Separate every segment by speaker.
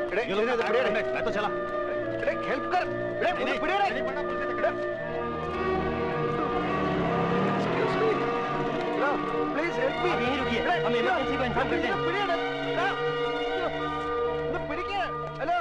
Speaker 1: ये लोग खड़े रहे मैं तो चला
Speaker 2: अरे हेल्प कर अरे
Speaker 1: नहीं, नहीं,
Speaker 2: पिड़े रे
Speaker 1: नहीं पढ़ना पुलिस से
Speaker 2: excuse me no please help me
Speaker 3: आप यहीं रुकिए, हम emergency को inform करते हैं।
Speaker 2: पिड़े रे नो पिड़िके हेलो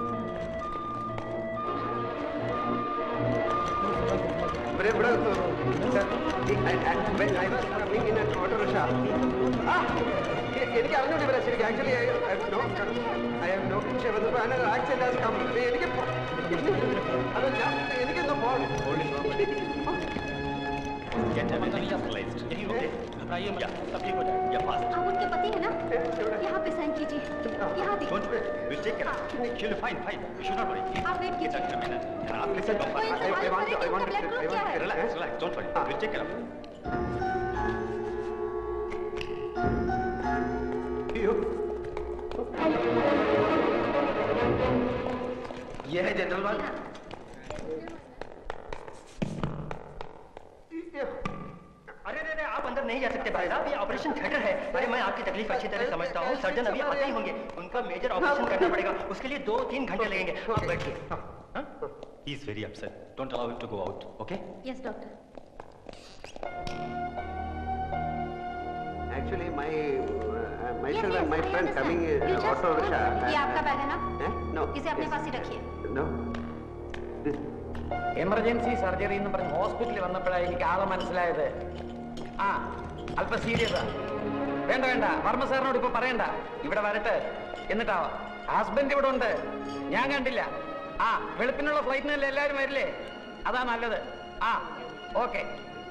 Speaker 2: बड़े बड़ा sir when I was coming in an auto rickshaw ആ എ- എനിക്ക് അറിഞ്ഞൂടി ഇവരെ ശരിക്കും actually I have no I have no പക്ഷേ വന്നപ്പോൾ അങ്ങനെ ആക്സിഡന്റ് ഹാസ് കം എനിക്ക് പോ- അത് ഞാൻ എനിക്കൊന്ന് പോകണം
Speaker 1: Get everything stabilized. यही रुके घबराइए मत सब ठीक हो जाएगा या फास्ट
Speaker 4: आप उनके पति है ना यहाँ पे साइन कीजिए यहाँ भी
Speaker 1: Don't worry. We'll take care of it. She'll be fine, fine. You should not worry.
Speaker 4: आप वेट
Speaker 1: It's
Speaker 4: कीजिए
Speaker 1: a criminal. And आप listen to
Speaker 4: कोई
Speaker 1: us.
Speaker 4: इंतजार
Speaker 2: I want-
Speaker 4: करे
Speaker 2: I want
Speaker 4: कि
Speaker 2: to-
Speaker 4: ब्लड
Speaker 2: I
Speaker 4: ग्रुप क्या
Speaker 2: want
Speaker 4: है
Speaker 2: to-
Speaker 1: Relax, relax. Don't worry. We'll take care of it.
Speaker 2: അയ്യോ
Speaker 3: ये है जनरल वार्ड अरे अरे अरे आप अंदर नहीं जा सकते भाई साहब ये ऑपरेशन थिएटर है अरे मैं आपकी तकलीफ अच्छी तरह समझता हूँ सर्जन अभी आते ही होंगे उनका मेजर ऑपरेशन करना पड़ेगा उसके लिए दो तीन घंटे लगेंगे आप बैठिए
Speaker 1: He's very upset. Don't allow him to go out. Okay?
Speaker 4: Yes doctor
Speaker 2: Actually, my uh, myself
Speaker 4: Yes, yes,
Speaker 2: and my
Speaker 4: I
Speaker 2: friend
Speaker 4: understand.
Speaker 2: coming in
Speaker 4: You
Speaker 2: uh,
Speaker 4: just
Speaker 2: auto
Speaker 4: hold
Speaker 2: rickshaw.
Speaker 4: on. ये आपका bag है ना
Speaker 2: Eh? No.
Speaker 4: इसे अपने
Speaker 2: Yes.
Speaker 4: पास ही रखिए
Speaker 2: No. This.
Speaker 5: Emergency surgery എന്ന് പറഞ്ഞ് ഹോസ്പിറ്റലിൽ വന്നപ്പോഴാണ് എനിക്ക് ആളെ മനസ്സിലായത് ആ അല്പം സീരിയസാ വേണ്ട വേണ്ട വർമ്മ സാറിനോട് ഇപ്പൊ പറയണ്ട ഇവിടെ വരട്ടെ എന്നിട്ടാവാ ഹസ്ബൻഡ് ഇവിടെ ഉണ്ട് ഞാൻ കണ്ടില്ല ആ വെളുപ്പിനുള്ള ഫ്ലൈറ്റിനല്ലേ എല്ലാവരും വരില്ലേ അതാ നല്ലത് ആ ഓക്കെ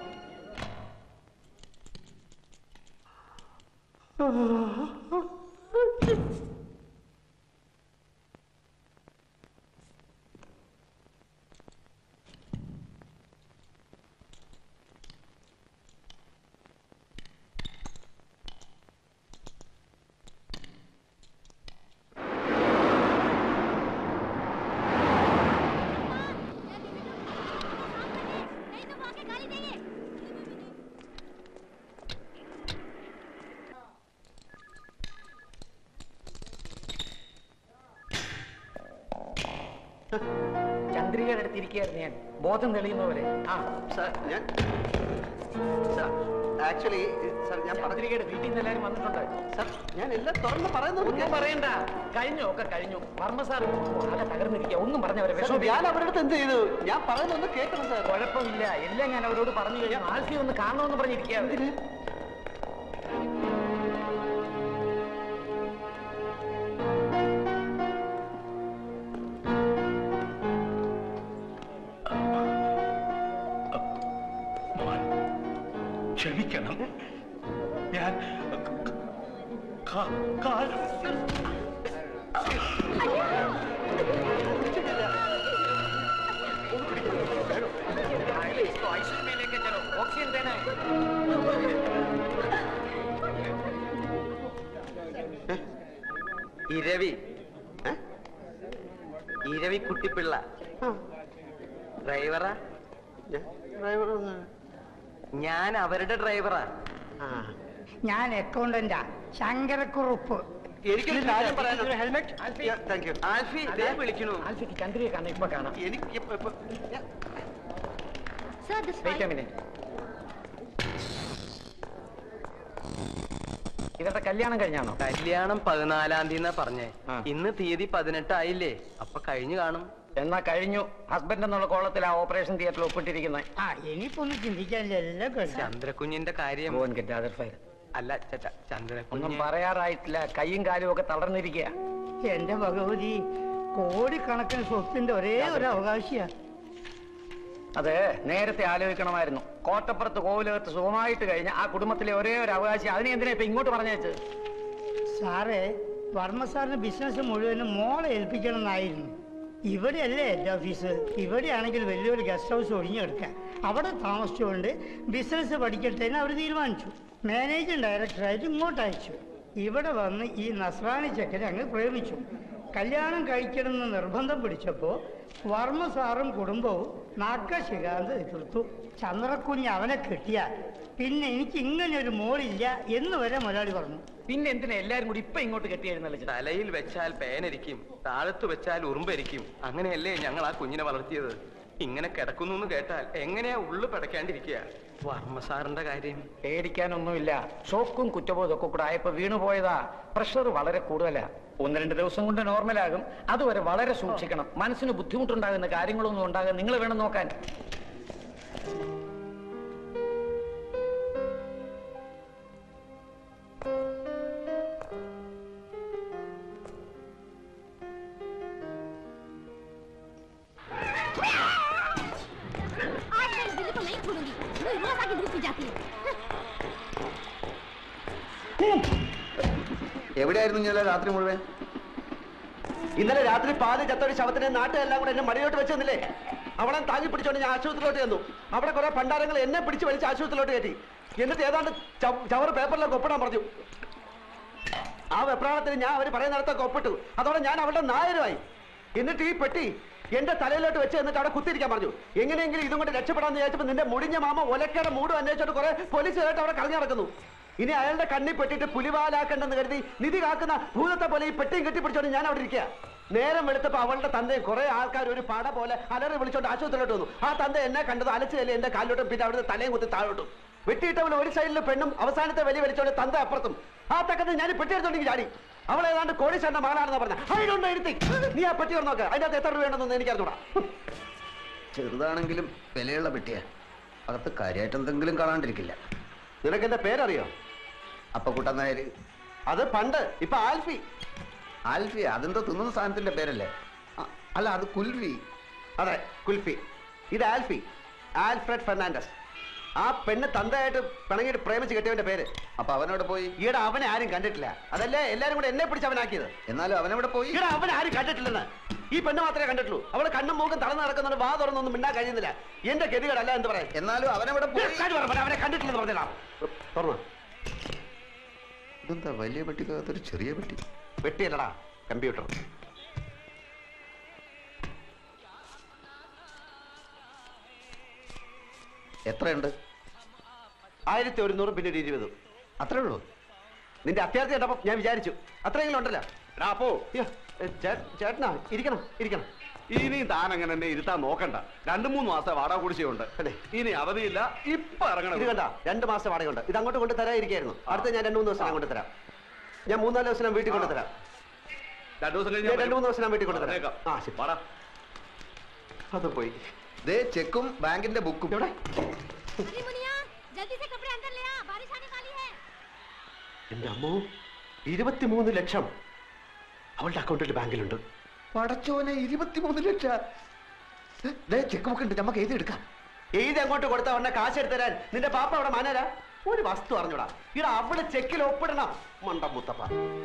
Speaker 5: ചന്ദ്രികയുടെ അടുത്തിരിക്കുകയായിരുന്നു ഞാൻ ബോധം തെളിയുന്ന പോലെ ആ
Speaker 2: Sir, ഞാൻ Sir, actually, sir, ഞാൻ പറഞ്ഞു
Speaker 5: ചന്ദ്രികയുടെ വീട്ടിൽ നിന്ന് എല്ലാവരും വന്നിട്ടുണ്ട്
Speaker 2: Sir, ഞാൻ എല്ലാം തുറന്ന് പറയുന്നത്
Speaker 5: ഒന്നും പറയണ്ട കഴിഞ്ഞു ഒക്കെ കഴിഞ്ഞു വർമ്മ സാർ ആകെ തകർന്നിരിക്കുക ഒന്നും പറഞ്ഞവരെ
Speaker 2: Sir,
Speaker 5: വിഷമം
Speaker 2: ഞാൻ അവരുടെ അടുത്ത് എന്ത് ചെയ്തു ഞാൻ പറയുന്നൊന്ന് കേൾക്കണം സാർ
Speaker 5: കുഴപ്പമില്ല എല്ലാം ഞാൻ അവരോട് പറഞ്ഞു കഴിഞ്ഞാൽ ആൽഫി ഒന്ന് കാണണമെന്ന് പറഞ്ഞിരിക്കുകയാണ്
Speaker 1: മോൻ ക്ഷമിക്കണം ഞാൻ കാ- കാലം
Speaker 5: आईसीयू में लेके चलो ऑक्सीजन देना है
Speaker 3: ഈ രവി
Speaker 2: ഏ?
Speaker 3: ഈ രവി കുട്ടിപ്പിള്ള ഡ്രൈവറാ
Speaker 2: ഞാൻ ഡ്രൈവർ ഒന്ന്
Speaker 3: ഞാൻ അവരുടെ ഡ്രൈവറാ
Speaker 2: ആ
Speaker 6: ഞാൻ അക്കൗണ്ടന്റാ ശങ്കരക്കുറുപ്പ്
Speaker 2: എനിക്കൊരു കാര്യം പറയാനുണ്ട്
Speaker 3: ഹെൽമെറ്റ്
Speaker 2: താങ്ക് യു
Speaker 3: ആൽഫി ദേ വിളിക്കണു
Speaker 5: ആൽഫിക്ക് ചന്ദ്രിയെ കാണാൻ ഇപ്പൊ കാണാം
Speaker 2: എനിക്ക് ഇപ്പൊ- ഇപ്പൊ-
Speaker 4: सर दिस
Speaker 5: വെയിറ്റ് മിനിറ്റ് ഇവരുടെ കല്യാണം കഴിഞ്ഞാണോ
Speaker 3: കല്യാണം പതിനാലാം തീയതി പറഞ്ഞേ
Speaker 5: ആ.
Speaker 3: ഇന്ന് തീയതി പതിനെട്ടായില്ലേ അപ്പൊ കഴിഞ്ഞു കാണും
Speaker 5: എന്നാ കഴിഞ്ഞു ഹസ്ബൻഡ് എന്നുള്ള കോളത്തിൽ ആ ഓപ്പറേഷൻ തിയേറ്ററിൽ ഒപ്പിട്ടിരിക്കുന്നത്
Speaker 6: ആ ഇനിയിപ്പോ ഒന്നും ചിന്തിക്കാനില്ല എല്ലാം കഴിഞ്ഞു
Speaker 3: ചന്ദ്രകുഞ്ഞിന്റെ കാര്യം
Speaker 5: ഗോവൻ ഗെറ്റ് അതർ ഫയൽ
Speaker 3: അല്ല ചേട്ടാ
Speaker 5: ഒന്നും
Speaker 3: ചന്ദ്രകുഞ്ഞ്
Speaker 5: പറയാറായിട്ടില്ല കൈയും കാലും ഒക്കെ തളർന്നിരിക്കുക
Speaker 6: എന്റെ ഭഗവതി കോടിക്കണക്കിന് സ്വത്തിന്റെ ഒരേ ഒരു അവകാശിയാ
Speaker 5: അത് നേരത്തെ ആലോചിക്കണമായിരുന്നു കോട്ടപ്പുറത്ത് കോവിലകത്ത് സുഖമായിട്ട് കഴിഞ്ഞ ആ കുടുംബത്തിലെ ഒരേ ഒരു അവകാശി അതിനെ എന്തിനാ ഇപ്പൊ ഇങ്ങോട്ട് പറഞ്ഞേച്ചത്
Speaker 6: സാറേ വർമ്മ സാറിന് ബിസിനസ് മുഴുവനും മോളെ ഏൽപ്പിക്കണം എന്നായിരുന്നു ഇവിടെയല്ലേ എൻ്റെ ഓഫീസ് ഇവിടെയാണെങ്കിൽ വലിയൊരു ഗസ്റ്റ് ഹൗസ് ഒഴിഞ്ഞെടുക്കാൻ അവിടെ താമസിച്ചുകൊണ്ട് ബിസിനസ് പഠിക്കട്ടെ എന്ന് അവർ തീരുമാനിച്ചു മാനേജിംഗ് ഡയറക്ടറായിട്ട് ഇങ്ങോട്ട് അയച്ചു ഇവിടെ വന്ന് ഈ നസ്രാണി ചെക്കനെ അങ്ങ് പ്രേമിച്ചു കല്യാണം കഴിക്കണമെന്ന് നിർബന്ധം പിടിച്ചപ്പോൾ വർമ്മ സാറും കുടുംബവും നക്കശികാന്ത് എതിർത്തു ചന്ദ്രക്കുഞ്ഞ് അവനെ കെട്ടിയാൽ പിന്നെ എനിക്ക് ഇങ്ങനെ ഒരു മോളില്ല എന്ന് വരെ മുതലാളി പറഞ്ഞു
Speaker 5: പിന്നെ എന്തിനാ എല്ലാരും കൂടി ഇപ്പൊ ഇങ്ങോട്ട് കെട്ടി എഴുന്നള്ളിച്ചത്
Speaker 1: തലയിൽ വെച്ചാൽ പേനരിക്കും താഴത്ത് വെച്ചാൽ ഉറുമ്പരിക്കും അങ്ങനെയല്ലേ ഞങ്ങൾ ആ കുഞ്ഞിനെ വളർത്തിയത് ഇങ്ങനെ കിടക്കുന്നു എന്ന് കേട്ടാൽ എങ്ങനെയാ ഉള്ളു പിടയ്ക്കാണ്ടിരിക്കുക വർമ്മ സാറിന്റെ കാര്യം
Speaker 5: പേടിക്കാനൊന്നുമില്ല ഷോക്കും കുറ്റബോധവും ഒക്കെ കൂടെ ആയപ്പോ വീണു പോയതാ പ്രഷർ വളരെ കൂടുതലാ ഒന്ന് രണ്ട് ദിവസം കൊണ്ട് നോർമലാകും അതുവരെ വളരെ സൂക്ഷിക്കണം മനസ്സിന് ബുദ്ധിമുട്ടുണ്ടാകുന്ന കാര്യങ്ങളൊന്നും ഉണ്ടാകാൻ നിങ്ങൾ വേണം നോക്കാൻ
Speaker 4: आज मैं इस दिल्ली को नहीं छोड़ूंगी मैं रोज आके धूप पी जाती है
Speaker 2: എവിടെയായിരുന്നു ഇന്നലെ രാത്രി മുഴുവൻ ഇന്നലെ രാത്രി പാതി ചത്തൊരു ശവത്തിനെ നാട്ടുകാരെല്ലാം കൂടെ എന്നെ മടിയോട്ട് വെച്ച് തന്നില്ലേ അവളെ താങ്ങി പിടിച്ചോണ്ട് ഞാൻ ആശുപത്രിയിലോട്ട് ചെന്നു അവിടെ കുറെ പണ്ടാരങ്ങൾ എന്നെ പിടിച്ച് വലിച്ച് ആശുപത്രിയിലോട്ട് കയറ്റി എന്നിട്ട് ഏതാണ്ട് ചവ- ചവറ് പേപ്പറിലൊക്കെ ഒപ്പിടാൻ പറഞ്ഞു ആ വെപ്രാളത്തിന് ഞാൻ അവർ പറയുന്നിടത്തൊക്കെ ഒപ്പിട്ടു അതോടെ ഞാൻ അവളുടെ നായരുമായി എന്നിട്ട് ഈ പെട്ടി എന്റെ തലയിലോട്ട് വെച്ച് എന്നിട്ട് അവിടെ കുത്തിയിരിക്കാൻ പറഞ്ഞു എങ്ങനെയെങ്കിലും ഇതും കൊണ്ട് രക്ഷപ്പെടാന്ന് വിചാരിച്ചപ്പോൾ നിന്റെ മുടിഞ്ഞ മാമ ഒലക്കയുടെ മൂടും അന്വേഷിച്ചിട്ട് കുറെ പോലീസുകാരായിട്ട് അവിടെ കളഞ്ഞു നടക്കുന്നു ഇനി അയാളുടെ കണ്ണി പെട്ടിട്ട് പുലിവാലാക്കണ്ടെന്ന് കരുതി നിധി കാക്കുന്ന ഭൂതത്തെ പോലെ ഈ പെട്ടിയും കെട്ടിപ്പിടിച്ചോണ്ട് ഞാൻ അവിടെ ഇരിക്കുക നേരം വെളുത്തപ്പോ അവളുടെ തന്തയും കുറെ ആൾക്കാർ ഒരു പട പോലെ അലറി വിളിച്ചോണ്ട് ആശുപത്രിയിലോട്ട് വന്നു ആ തന്ത എന്നെ കണ്ടത് അലച്ചല്ലേ എന്റെ കാലിലോട്ടും പിന്നെ അവിടുത്തെ തലയും കുത്തി താഴോട്ടും വെട്ടിയിട്ടവൾ ഒരു സൈഡിൽ പെണ്ണും അവസാനത്തെ വലി വലിച്ചോണ്ട് തന്ത അപ്പുറത്തും ആ തക്കത്ത് ഞാൻ ഈ പെട്ടി എടുത്തോണ്ടെങ്കിൽ ചാടി അവൾ ഏതാണ്ട് കോടീശ്വരന്റെ മകളാണെന്ന് പറഞ്ഞ അതിനൊന്നും എഴുത്തി നീ ആ പെട്ടി നോക്ക് അതിനകത്ത് എത്ര രൂപയുണ്ടെന്നൊന്നും എനിക്ക് അറിഞ്ഞൂടാ
Speaker 7: ചെറുതാണെങ്കിലും വിലയുള്ള പെട്ടിയാ അകത്ത് കാര്യമായിട്ട് എന്തെങ്കിലും കാണാണ്ടിരിക്കില്ല
Speaker 2: നിനക്ക് എന്റെ പേരറിയോ
Speaker 7: അപ്പൊ കുട്ടൻ നായര്
Speaker 2: അത് പണ്ട് ഇപ്പൊ ആൽഫി
Speaker 7: ആൽഫി അതെന്തോ തിന്നുന്ന സാധനത്തിന്റെ പേരല്ലേ ആ, അല്ല അത് കുൽവി
Speaker 2: അതെ കുൽഫി ഇത് ആൽഫി ആൽഫ്രഡ് ഫെർണാണ്ടസ് ആ പെണ്ണ് തന്തയായിട്ട് പിണങ്ങിയിട്ട് പ്രേമിച്ച് കെട്ടിയവന്റെ പേര്
Speaker 7: അപ്പൊ അവനോട് പോയി
Speaker 2: ഈടെ അവനെ ആരും കണ്ടിട്ടില്ല അതല്ലേ എല്ലാരും കൂടെ എന്നെ പിടിച്ച് അവനാക്കിയത്
Speaker 7: എന്നാലും അവനവിടെ പോയി
Speaker 2: ഈടെ അവനെ ആരും കണ്ടിട്ടില്ലെന്ന് ഈ പെണ്ണ് മാത്രമേ കണ്ടിട്ടുള്ളൂ അവള് കണ്ണും മൂക്കും തളർന്ന് നടക്കുന്നവര് വാ തുറന്നൊന്നും മിണ്ടാൻ കഴിയുന്നില്ല എന്റെ ഗതികേടല്ല എന്ത് പറയാൻ
Speaker 7: എന്നാലും അവനവിടെ പോയി
Speaker 2: അവനെ കണ്ടിട്ടില്ലെന്ന് പറഞ്ഞാ തുറന്നു
Speaker 7: ഇതെന്താ വലിയ പെട്ടിക്കകത്തൊരു ചെറിയ പെട്ടി
Speaker 2: വെട്ടിയല്ലടാ കമ്പ്യൂട്ടർ
Speaker 7: എത്രയുണ്ട്
Speaker 2: ആയിരത്തി ഒരുന്നൂറും പിന്നീട് ഇരുപതും
Speaker 7: അത്രേ ഉള്ളൂ
Speaker 2: നിന്റെ അത്യാർത്ഥി കണ്ടപ്പോ ഞാൻ വിചാരിച്ചു അത്രയെങ്കിലും ഉണ്ടല്ലോ
Speaker 8: എടാ അപ്പോ
Speaker 2: അയ്യോ, ഏ, ചേ- ചേട്ടനാ ഇരിക്കണം ഇരിക്കണം
Speaker 8: ഇനിയും താൻ അങ്ങനെ എന്നെ ഇരുത്താൻ നോക്കണ്ട രണ്ടു മൂന്ന് മാസം വാടക കുടിശ്ശിയുണ്ട്
Speaker 2: അതെ.
Speaker 8: ഇനി അവധിയില്ല ഇപ്പൊ
Speaker 2: ഇത്
Speaker 8: ഇറങ്ങണം
Speaker 2: കണ്ട രണ്ട് മാസം വാടകയുണ്ട് ഇത് അങ്ങോട്ട് കൊണ്ട് തരാതിരിക്കായിരുന്നു അടുത്ത ഞാൻ രണ്ട് മൂന്ന് ദിവസം കൊണ്ട് തരാം ഞാൻ മൂന്നാല് ദിവസം ഞാൻ വീട്ടിൽ കൊണ്ട് തരാം
Speaker 8: രണ്ടു ദിവസം
Speaker 2: ഞാൻ രണ്ട് മൂന്ന് ദിവസം ഞാൻ വീട്ടിൽ കൊണ്ട് തരാം
Speaker 8: പറഞ്ഞേക്കാം.
Speaker 2: ആ ശരി
Speaker 8: വാടാ
Speaker 2: അത് പോയി
Speaker 7: ദേ ചെക്കും ബാങ്കിന്റെ ബുക്കും
Speaker 2: എവിടെ
Speaker 4: अरे मुनिया जल्दी से कपड़े अंदर ले आ बारिश आने वाली है
Speaker 2: എന്റെ അമ്മോ ഇരുപത്തിമൂന്ന് ലക്ഷം അവളുടെ അക്കൗണ്ടിൽ ബാങ്കിലുണ്ട്
Speaker 7: പടച്ചോനെ ഇരുപത്തിമൂന്ന് ലക്ഷം ദേ ചെക്ക് ബുക്ക് ഉണ്ട് നമുക്ക് എഴുതി എടുക്കാം
Speaker 2: എഴുതി അങ്ങോട്ട് കൊടുത്ത ഉടനെ കാശ് എടുത്ത് തരാൻ നിന്റെ പാപ്പ അവിടെ മാനരാ ഒരു വസ്തു അറിഞ്ഞൂടാ ഇവിടെ അവള് ചെക്കിൽ ഒപ്പിടണം മണ്ടം മുത്തപ്പ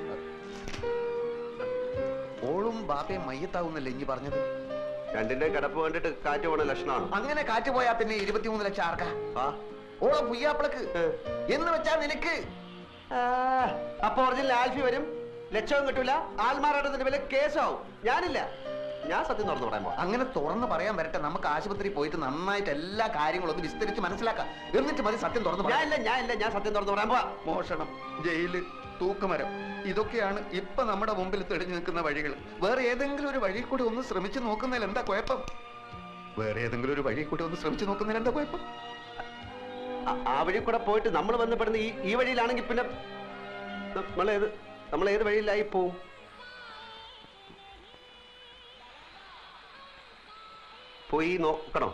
Speaker 7: ഓളും ബാപ്പയും മയ്യത്താവുന്നല്ലേ ഇനി പറഞ്ഞത്
Speaker 2: രണ്ടിന്റെ കിടപ്പ് കണ്ടിട്ട് കാറ്റ് പോണ ലക്ഷണമാണ്
Speaker 7: അങ്ങനെ കാറ്റ് പോയാ പിന്നെ ഇരുപത്തിമൂന്ന് ലക്ഷം ആർക്കാ
Speaker 2: ആ
Speaker 7: ഓളെ പുയ്യാപ്പിളക്ക് എന്ന് വെച്ചാ നിനക്ക്
Speaker 2: ആ, അപ്പൊ ഒറിജിനൽ ആൽഫി വരും ലക്ഷവും കിട്ടൂല ആൽമാറാട്ടത്തിന്റെ വില കേസാവും ഞാനില്ല ഞാൻ സത്യം തുറന്നു പറയാൻ പോവാം
Speaker 7: അങ്ങനെ തുറന്ന് പറയാൻ വരട്ടെ നമുക്ക് ആശുപത്രി പോയിട്ട് നന്നായിട്ട് എല്ലാ കാര്യങ്ങളും ഒന്ന് വിസ്തരിച്ച് മനസ്സിലാക്കാം എന്നിട്ട് മതി സത്യം തുറന്ന്
Speaker 2: ഞാൻ
Speaker 7: പറയാൻ
Speaker 2: ഇല്ല ഞാൻ ഇല്ല ഞാൻ സത്യം തുറന്നു പറയാൻ പോവാ
Speaker 7: മോഷണം ജയില് തൂക്കുമരം ഇതൊക്കെയാണ് ഇപ്പൊ നമ്മുടെ മുമ്പിൽ തെളിഞ്ഞു നിൽക്കുന്ന വഴികൾ വേറെ ഏതെങ്കിലും ഒരു വഴി കൂടി ഒന്ന് ശ്രമിച്ചു നോക്കുന്നതിൽ എന്താ കുഴപ്പം വേറെ ഏതെങ്കിലും ഒരു വഴി കൂടി ഒന്ന് ശ്രമിച്ചു നോക്കുന്നതിൽ എന്താ കുഴപ്പം
Speaker 2: ആ- ആ വഴി കൂടെ പോയിട്ട് നമ്മൾ ബന്ധപ്പെടുന്ന ഈ ഈ വഴിയിലാണെങ്കിൽ പിന്നെ നമ്മൾ ഏത് നമ്മൾ ഏത് വഴിയിലായി പോവും പോയി നോക്കണോ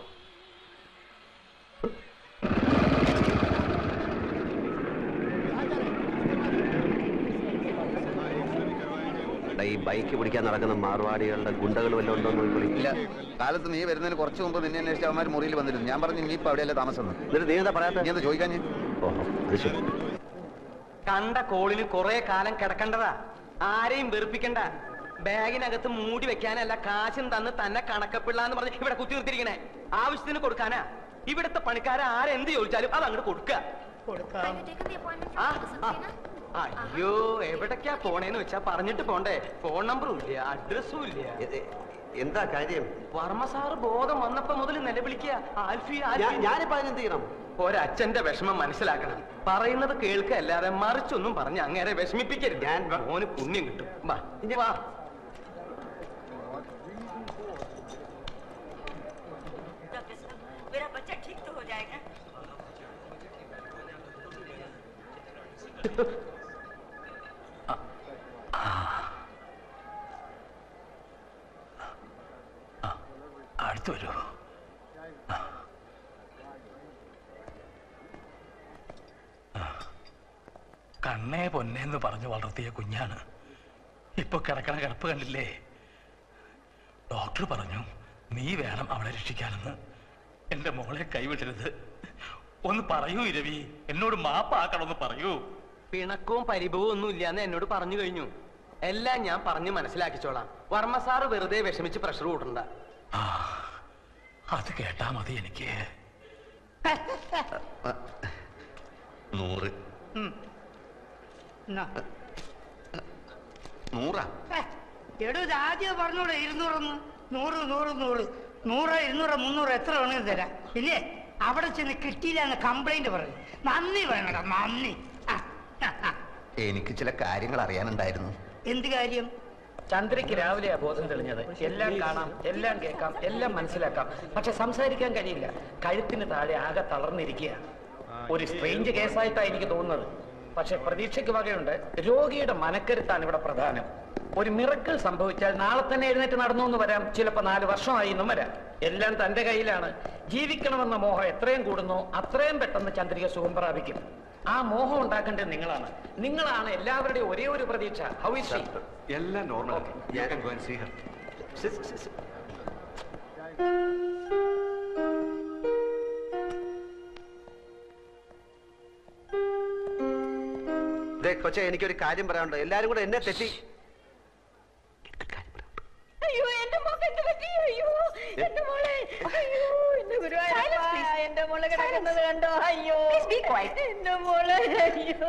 Speaker 2: എടാ, ഈ ബൈക്ക് പിടിക്കാൻ നടക്കുന്ന മാർവാടികളുടെ ഗുണ്ടകൾ വല്ലതും ഉണ്ടോ എന്ന് നോക്കി
Speaker 7: ഇല്ല കാലത്ത് നീ വരുന്നതിന് കുറച്ച് മുമ്പ് നിന്നെ അന്വേഷിച്ച അവന്മാർ മുറിയിൽ വന്നിരുന്നു ഞാൻ പറഞ്ഞു നീ ഇപ്പൊ അവിടെയല്ലേ താമസം എന്ന്.
Speaker 2: എന്നിട്ട് നീ എന്താ പറയാത്ത
Speaker 7: നീ എന്താ ചോദിക്കാൻ ഞാൻ
Speaker 2: ഓഹോ അത് ശരി
Speaker 3: കണ്ട കോളിന് കുറെ കാലം കിടക്കണ്ടതാ ആരെയും വെറുപ്പിക്കണ്ട ബാഗിനകത്ത് മൂടി വെക്കാനല്ല കാശും തന്ന് തന്നെ കണക്കപ്പിള്ള എന്ന് പറഞ്ഞ് ഇവിടെ കുത്തി നിർത്തിയിരിക്കണേ ആവശ്യത്തിന് കൊടുക്കാനാ ഇവിടുത്തെ പണിക്കാരെ ആരെന്ത് ചോദിച്ചാലും അത് അങ്ങോട്ട് കൊടുക്കുക
Speaker 6: കൊടുക്കാം
Speaker 4: Have you taken the appointment
Speaker 3: ആ,
Speaker 4: for the
Speaker 3: ആ.
Speaker 4: Saxena?
Speaker 3: അയ്യോ എവിടേക്കാ പോണേന്ന് വെച്ചാ പറഞ്ഞിട്ട് പോണ്ടേ ഫോൺ നമ്പറും ഇല്ല അഡ്രസ്സും ഇല്ല
Speaker 2: എ- എ- എന്താ കാര്യം
Speaker 1: വർമ്മ സാറ് ബോധം വന്നപ്പോ മുതൽ നിലവിളിക്കുക ആൽഫി
Speaker 2: ഞാ-
Speaker 1: ആൽഫി
Speaker 2: ഞാനിപ്പോ അതിനെന്ത് ചെയ്യണം
Speaker 1: ഒരച്ഛന്റെ വിഷമം മനസ്സിലാക്കണം പറയുന്നത് കേൾക്കുക അല്ലാതെ മറിച്ചൊന്നും പറഞ്ഞ് അങ്ങേരെ വിഷമിപ്പിക്കരുത്
Speaker 2: ഞാൻ-
Speaker 1: മോന് പുണ്യം കിട്ടും വാ ഇനി വാ
Speaker 9: मेरा बच्चा ठीक तो हो जाएगा
Speaker 3: അടുത്ത് വരൂ കണ്ണേ പൊന്നേന്ന് പറഞ്ഞു വളർത്തിയ കുഞ്ഞാണ് ഇപ്പൊ കിടക്കണ കിടപ്പ് കണ്ടില്ലേ ഡോക്ടർ പറഞ്ഞു നീ വേണം അവളെ രക്ഷിക്കാനെന്ന് എന്റെ മോളെ കൈവിടരുത് ഒന്ന് പറയൂ ഇരവി എന്നോട് മാപ്പാക്കണമെന്ന് പറയൂ
Speaker 1: പിണക്കവും പരിഭവവും ഒന്നും ഇല്ലാന്ന് എന്നോട് പറഞ്ഞു കഴിഞ്ഞു എല്ലാം ഞാൻ പറഞ്ഞു മനസ്സിലാക്കിച്ചോളാം വർമ്മ സാറ് വെറുതെ വിഷമിച്ച് പ്രഷർ കൂട്ടണ്ട
Speaker 3: ആ അത് കേട്ടാ മതി എനിക്ക്
Speaker 7: നൂറ്
Speaker 6: എന്നാ.
Speaker 7: നൂറാ
Speaker 6: ഏ, എടോ ഇത് ആദ്യം പറഞ്ഞോളൂ ഇരുന്നൂറൊന്ന് നൂറ് നൂറ് നൂറ് നൂറ് ഇരുന്നൂറ് മുന്നൂറ് എത്ര വേണമെങ്കിലും തരാം ഇല്ലേ അവിടെ ചെന്ന് കിട്ടിയില്ല എന്ന് കംപ്ലൈന്റ് പറയും നന്ദി വേണടാ നന്ദി ആ, ആ, ആ.
Speaker 7: എനിക്ക് ചില കാര്യങ്ങൾ അറിയാനുണ്ടായിരുന്നു
Speaker 6: എന്ത് കാര്യം
Speaker 5: ചന്ദ്രയ്ക്ക് രാവിലെയാ ബോധം തെളിഞ്ഞത് എല്ലാം കാണാം എല്ലാം കേൾക്കാം എല്ലാം മനസ്സിലാക്കാം പക്ഷെ സംസാരിക്കാൻ കഴിയില്ല കഴുത്തിന് താഴെ ആകെ തളർന്നിരിക്കുക ഒരു സ്ട്രേഞ്ച് കേസായിട്ടാണ് എനിക്ക് തോന്നുന്നത് പക്ഷെ പ്രതീക്ഷയ്ക്ക് വകയുണ്ട് രോഗിയുടെ മനക്കരുത്താണ് ഇവിടെ പ്രധാനം ഒരു മിറക്കിൾ സംഭവിച്ചാൽ നാളെ തന്നെ എഴുന്നേറ്റ് നടന്നു എന്ന് വരാം ചിലപ്പോ നാല് വർഷമായി എന്നും വരാം എല്ലാം തന്റെ കയ്യിലാണ് ജീവിക്കണമെന്ന മോഹം എത്രയും കൂടുന്നോ അത്രയും പെട്ടെന്ന് ചന്ദ്രിക സുഖം പ്രാപിക്കും ആ മോഹം ഉണ്ടാക്കേണ്ടത് നിങ്ങളാണ് നിങ്ങളാണ് എല്ലാവരുടെയും ഒരേ ഒരു പ്രതീക്ഷ ഹൗ ഇസ് ഷീ
Speaker 8: എല്ലാം നോർമൽ
Speaker 2: Sit, sit, sit. ദേ, കൊച്ചേ എനിക്കൊരു കാര്യം പറയാനുണ്ട് എല്ലാരും കൂടെ എന്നെ തെറ്റി
Speaker 9: അയ്യോ എന്റെ മോക്ക് എന്ത് പറ്റി അയ്യോ എന്റെ മോളെ അയ്യോ എന്റെ ഗുരുവായൂരപ്പ എന്റെ മോളെ കിടക്കുന്നത് കണ്ടോ അയ്യോ എന്റെ മോളെ അയ്യോ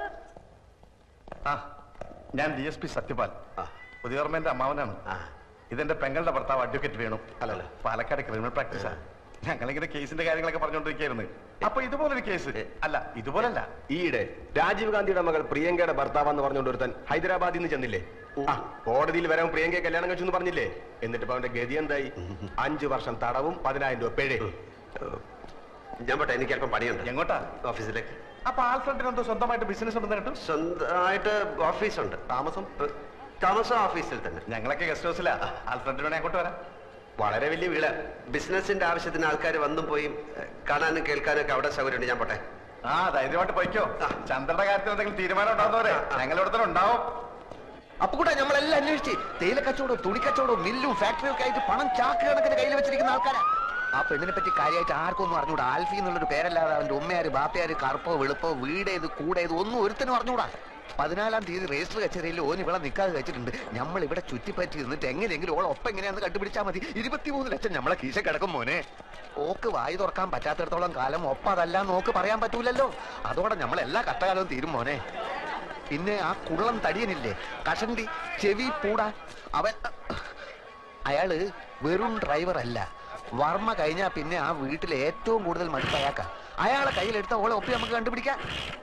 Speaker 8: ആ ഞാൻ ഡി എസ് പി സത്യപാൽ
Speaker 2: ആ.
Speaker 8: പുതിയോർമ്മന്റെ അമ്മാവനാണ്
Speaker 2: ആ.
Speaker 8: ഇതെന്റെ പെങ്ങളുടെ ഭർത്താവ് അഡ്വക്കേറ്റ് വേണു
Speaker 2: അല്ലല്ല.
Speaker 8: പാലക്കാട് ക്രിമിനൽ പ്രാക്ടീസാ ഞങ്ങളിങ്ങനെ കേസിന്റെ കാര്യങ്ങളൊക്കെ പറഞ്ഞുകൊണ്ടിരിക്കുകയായിരുന്നു അപ്പൊ ഇതുപോലൊരു കേസ് അല്ല ഇതുപോലല്ല
Speaker 10: ഈയിടെ രാജീവ് ഗാന്ധിയുടെ മകൾ പ്രിയങ്കയുടെ ഭർത്താവെന്ന് പറഞ്ഞുകൊണ്ട് ഒരുത്തൻ ഹൈദരാബാദിൽ നിന്ന് ചെന്നില്ലേ ആ, കോടതിയിൽ വരാൻ പ്രിയങ്കയെ കല്യാണം കഴിച്ചു എന്ന് പറഞ്ഞില്ലേ എന്നിട്ട് ഇപ്പൊ അവന്റെ ഗതി എന്തായി അഞ്ചു വർഷം തടവും പതിനായിരം രൂപ പിഴേ
Speaker 2: ഞാൻ പോട്ടെ എനിക്ക് അല്പം പണിയുണ്ട്
Speaker 8: എങ്ങോട്ടാ
Speaker 2: ഓഫീസിലേക്ക്
Speaker 8: അപ്പൊ ആൽഫ്രണ്ടിന് എന്തോ സ്വന്തമായിട്ട് ബിസിനസ് ഉണ്ടെന്ന് കേട്ടു
Speaker 2: സ്വന്തമായിട്ട് ഓഫീസുണ്ട്
Speaker 8: താമസം
Speaker 2: ഏ, താമസം ഓഫീസിൽ തന്നെ
Speaker 8: ഞങ്ങളൊക്കെ ഗസ്റ്റ് ഹൗസിലാ ആൽഫ്രണ്ടിന് വേണേ അങ്ങോട്ട് വരാം
Speaker 2: വളരെ വലിയ വീട് ബിസിനസിന്റെ ആവശ്യത്തിന് ആൾക്കാർ വന്നും പോയും ഏ, കാണാനും കേൾക്കാനും ഒക്കെ അവിടെ സൗകര്യമുണ്ട് ഞാൻ പോട്ടെ
Speaker 8: ആ ധൈര്യമായിട്ട് പോയിക്കോ ചന്ദ്രന്റെ കാര്യത്തിൽ എന്തെങ്കിലും തീരുമാനം ഉണ്ടാവുന്നവരെ ഞങ്ങൾ ഇവിടെ തന്നെ ഉണ്ടാവും
Speaker 7: അപ്പൊ കൂടെ നമ്മളെല്ലാം അന്വേഷിച്ച് തേയില കച്ചവടവും തുണി കച്ചവടവും മില്ലും ഫാക്ടറിയും ഒക്കെ ആയിട്ട് പണം ചാക്ക് കണക്കിന് കയ്യിൽ വെച്ചിരിക്കുന്ന ആൾക്കാരാ ആ പെണ്ണിനെ പറ്റി കാര്യമായിട്ട് ആർക്കൊന്നും അറിഞ്ഞൂടാ ആൽഫി എന്നുള്ളൊരു പേരല്ലാതെ അവന്റെ ഉമ്മയാര് ബാപ്പയാര് കറുപ്പോ വെളുപ്പോ വീടേത് കൂടേത് ഒന്നും ഒരുത്തനും അറിഞ്ഞൂടാ പതിനാലാം തീയതി രജിസ്റ്റർ കച്ചേരിയിൽ ഓൻ ഇവിടെ നിൽക്കാതെ വെച്ചിട്ടുണ്ട് നമ്മൾ ഇവിടെ ചുറ്റിപ്പറ്റി നിന്നിട്ട് എങ്ങനെയെങ്കിലും ഓൾ ഒപ്പം എങ്ങനെയാന്ന് കണ്ടുപിടിച്ചാൽ മതി ഇരുപത്തിമൂന്ന് ലക്ഷം നമ്മളെ കീശ കിടക്കും മോനെ ഓക്ക് വായി തുറക്കാൻ പറ്റാത്തിടത്തോളം കാലം ഒപ്പം അതല്ല നോക്ക് പറയാൻ പറ്റൂലല്ലോ അതോടെ നമ്മൾ എല്ലാ കഷ്ടകാലവും തീരും മോനെ പിന്നെ ആ കുള്ളം തടിയനില്ലേ കഷണ്ടി ചെവി പൂട അവൻ അയാള് വെറും ഡ്രൈവർ അല്ല വർമ്മ കഴിഞ്ഞാ പിന്നെ ആ വീട്ടിൽ ഏറ്റവും കൂടുതൽ മടുപ്പ് അയാൾക്കാ അയാളെ കയ്യിലെടുത്ത ഓളെ ഒപ്പി നമുക്ക് കണ്ടുപിടിക്കാം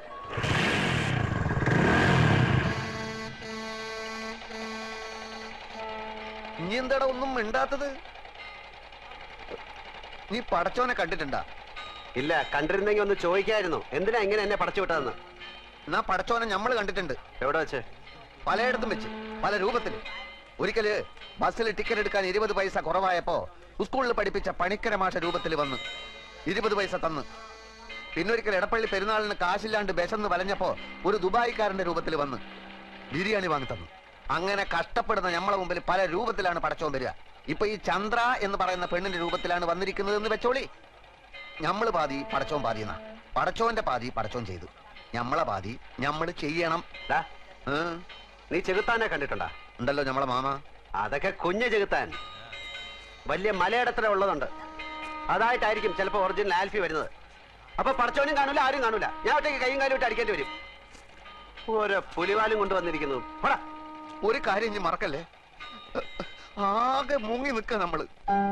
Speaker 7: ഇനി എന്താടാ ഒന്നും മിണ്ടാത്തത് നീ പടച്ചോനെ കണ്ടിട്ടുണ്ടാ
Speaker 2: ഇല്ല കണ്ടിരുന്നെങ്കിൽ ഒന്ന് ചോദിക്കായിരുന്നു എന്തിനാ ഇങ്ങനെ എന്നെ പടച്ചു വിട്ടതെന്ന്
Speaker 7: എന്നാ പടച്ചോനെ നമ്മൾ കണ്ടിട്ടുണ്ട്
Speaker 2: എവിടെ വെച്ച്
Speaker 7: പലയിടത്തും വെച്ച് പല രൂപത്തിൽ ഒരിക്കല് ബസ്സിൽ ടിക്കറ്റ് എടുക്കാൻ ഇരുപത് പൈസ കുറവായപ്പോ സ്കൂളിൽ പഠിപ്പിച്ച പണിക്കര മാഷ രൂപത്തിൽ വന്ന് ഇരുപത് പൈസ തന്ന് പിന്നൊരിക്കൽ എടപ്പള്ളി പെരുന്നാളിന് കാശില്ലാണ്ട് ബെശന്ന് വലഞ്ഞപ്പോ ഒരു ദുബായിക്കാരന്റെ രൂപത്തിൽ വന്ന് ബിരിയാണി വാങ്ങി തന്നു അങ്ങനെ കഷ്ടപ്പെടുന്ന നമ്മളെ മുമ്പിൽ പല രൂപത്തിലാണ് പടച്ചോൻ വരിക ഇപ്പൊ ഈ ചന്ദ്ര എന്ന് പറയുന്ന പെണ്ണിന്റെ രൂപത്തിലാണ് വന്നിരിക്കുന്നത് എന്ന് വെച്ചോളി ഞമ്മള് പാതി പടച്ചോൻ പാതി എന്നാ പടച്ചോന്റെ പാതി പടച്ചോൻ ചെയ്തു ഞമ്മളെ പാതി ഞമ്മള് ചെയ്യണം
Speaker 2: ഡാ,
Speaker 7: ഏ?
Speaker 2: നീ ചെകുത്താനെ കണ്ടിട്ടുണ്ടാ
Speaker 7: ഉണ്ടല്ലോ ഞമ്മളെ മാമ
Speaker 2: അതൊക്കെ കുഞ്ഞ് ചെകുത്താൻ വലിയ മലയിടത്ര ഉള്ളതുണ്ട് അതായിട്ടായിരിക്കും ചിലപ്പോ ഒറിജിനൽ ആൽഫി വരുന്നത് അപ്പൊ പടച്ചോനും കാണൂല ആരും കാണൂല ഞാൻ ഒറ്റയ്ക്ക് കൈയും കാലും ഇട്ട് അടിക്കേണ്ടി വരും ഓരോ പുലിവാലും കൊണ്ടുവന്നിരിക്കുന്നു പോടാ
Speaker 7: ഒരു കാര്യം ഇനി മറക്കല്ലേ ആകെ മുങ്ങി നിൽക്കുക നമ്മള്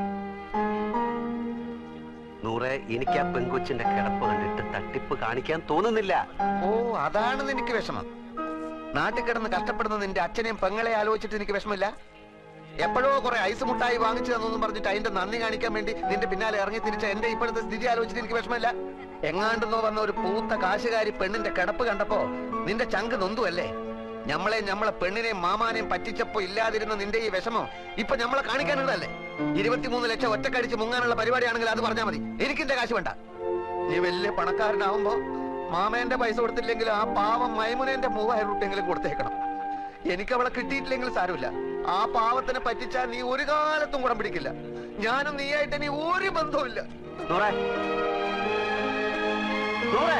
Speaker 11: നൂറെ എനിക്ക് ആ പെങ്കൊച്ചിന്റെ കിടപ്പ് കണ്ടിട്ട് തട്ടിപ്പ് കാണിക്കാൻ തോന്നുന്നില്ല
Speaker 7: ഓ അതാണ് എനിക്ക് വിഷമം നാട്ടിൽ കിടന്ന് കഷ്ടപ്പെടുന്ന നിന്റെ അച്ഛനെയും പെങ്ങളെ ആലോചിച്ചിട്ട് എനിക്ക് വിഷമില്ല എപ്പോഴോ കുറെ ഐസ് മുട്ടായി വാങ്ങിച്ചു തന്നു പറഞ്ഞിട്ട് അതിന്റെ നന്ദി കാണിക്കാൻ വേണ്ടി നിന്റെ പിന്നാലെ ഇറങ്ങി തിരിച്ച എന്റെ ഇപ്പോഴത്തെ സ്ഥിതി ആലോചിച്ചിട്ട് എനിക്ക് വിഷമമില്ല എങ്ങാണ്ടെന്നോ വന്ന ഒരു പൂത്ത കാശുകാരി പെണ്ണിന്റെ കിടപ്പ് കണ്ടപ്പോ നിന്റെ ചങ്ക് നൊന്തുവല്ലേ ഞമ്മളെ ഞമ്മളെ പെണ്ണിനെയും മാമാനെയും പറ്റിച്ചപ്പോ ഇല്ലാതിരുന്ന നിന്റെ ഈ വിഷമം ഇപ്പൊ ഞമ്മളെ കാണിക്കാനുള്ളതല്ലേ ഇരുപത്തിമൂന്ന് ലക്ഷം ഒറ്റക്കടിച്ച് മുങ്ങാനുള്ള പരിപാടിയാണെങ്കിൽ അത് പറഞ്ഞാൽ മതി എനിക്കിന്റെ കാശ് വേണ്ട നീ വലിയ പണക്കാരനാവുമ്പോ മാമേന്റെ പൈസ കൊടുത്തില്ലെങ്കിൽ ആ പാവം മൈമുനേന്റെ മൂവായിരം റുപ്യെങ്കിലും കൊടുത്തേക്കണം എനിക്ക് അവളെ കിട്ടിയിട്ടില്ലെങ്കിൽ സാരമില്ല ആ പാവത്തിനെ പറ്റിച്ചാൽ നീ ഒരു കാലത്തും കുടം പിടിക്കില്ല ഞാനും നീയായിട്ട് ഇനി ഒരു ബന്ധവുമില്ല
Speaker 11: നൂറെ നൂറെ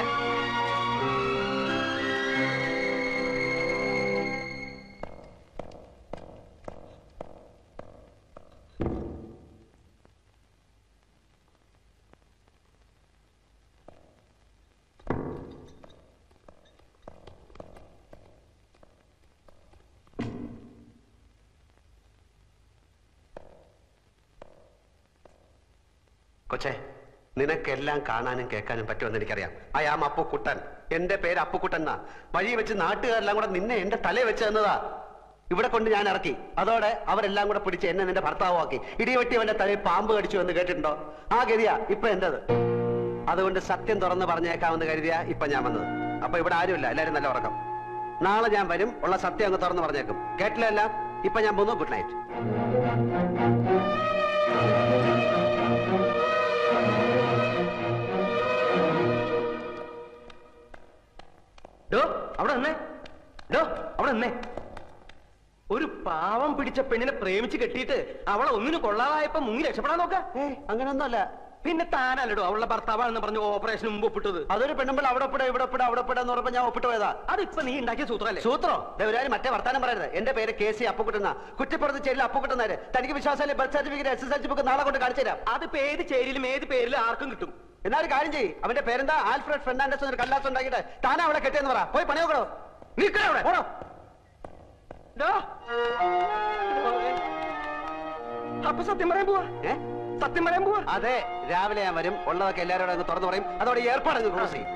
Speaker 11: കൊച്ചേ നിനക്കെല്ലാം കാണാനും കേൾക്കാനും പറ്റുമെന്ന് എനിക്കറിയാം ഐ ആം അപ്പുക്കുട്ടൻ എന്റെ പേര് അപ്പുക്കുട്ടൻ എന്നാ വഴി വെച്ച് നാട്ടുകാരെല്ലാം കൂടെ നിന്നെ എന്റെ തലേ വെച്ച് തന്നതാ ഇവിടെ കൊണ്ട് ഞാൻ ഇറക്കി അതോടെ അവരെല്ലാം കൂടെ പിടിച്ച് എന്നെ നിന്റെ ഭർത്താവാക്കി ഇടിവെട്ടി അവന്റെ തലയിൽ പാമ്പ് കടിച്ചു എന്ന് കേട്ടിട്ടുണ്ടോ ആ ഗതിയാ ഇപ്പൊ എന്റത് അതുകൊണ്ട് സത്യം തുറന്ന് പറഞ്ഞേക്കാമെന്ന് കരുതിയാ ഇപ്പൊ ഞാൻ വന്നത് അപ്പൊ ഇവിടെ ആരുമില്ല എല്ലാരും നല്ല ഉറക്കം നാളെ ഞാൻ വരും ഉള്ള സത്യം അങ്ങ് തുറന്ന് പറഞ്ഞേക്കും കേട്ടില്ല എല്ലാം ഇപ്പൊ ഞാൻ പോന്നു ഗുഡ് നൈറ്റ്
Speaker 1: ഡോ അവിടെ നിന്നേ ഡോ അവിടെ നിന്നേ ഒരു പാവം പിടിച്ച പെണ്ണിനെ പ്രേമിച്ച് കെട്ടിയിട്ട് അവളെ ഒന്നിനു കൊള്ളാതായപ്പോ മുങ്ങി രക്ഷപ്പെടാൻ നോക്ക
Speaker 11: അങ്ങനൊന്നുമല്ല
Speaker 1: പിന്നെ താനല്ലടോ അവളുടെ ഭർത്താവാണെന്ന് പറഞ്ഞ് ഓപ്പറേഷൻ മുമ്പ് ഒപ്പിട്ടത്
Speaker 11: അതൊരു പെണ്ണുമ്പോൾ അവിടെ പെടാ ഇവിടെ പെടാ അവിടെ പെടാന്ന് പറഞ്ഞപ്പോ ഞാൻ ഒപ്പിട്ട് പോയതാ
Speaker 1: അതിപ്പോ നീ ഉണ്ടാക്കിയ സൂത്രല്ലേ
Speaker 11: സൂത്രോ ദേവരാജ് മറ്റേ വർത്താനം പറയരുത് എന്റെ പേര് കെ സി അപ്പുക്കുട്ടുന്ന കുറ്റിപ്പുറത്ത് ചേരിൽ അപ്പുക്കുട്ടുന്നാര് തനിക്ക് വിശ്വാസമല്ലേ birth certificate S S L C book നാളെ കൊണ്ട് കാണിച്ചു തരാം
Speaker 1: അതിപ്പോ ഏത് ചേരിലും ഏത് പേരിലും ആർക്കും കിട്ടും
Speaker 11: എന്നാ ഒരു കാര്യം ചെയ്യ് അവന്റെ പേരെന്താ ആൽഫ്രഡ് ഫെർണാണ്ടസ് ഒരു കല്ലാസ് ഉണ്ടാക്കിയിട്ട് താനാ അവളെ കെട്ടിയെന്ന് പറ പോയി പണി നോക്കണോ
Speaker 1: നിക്കണ അവിടെ
Speaker 11: പോടോ
Speaker 1: ഡോ. അപ്പൊ സത്യം പറയാൻ പോവാ
Speaker 11: ഏ
Speaker 1: സത്യം പറയാൻ പോവാ
Speaker 11: അതെ രാവിലെ ഞാൻ വരും ഉള്ളതൊക്കെ എല്ലാവരോടും അങ്ങ് തുറന്നു പറയും അതോടെ ഈ ഏർപ്പാട് അങ്ങ് ക്ലോസ് ചെയ്യും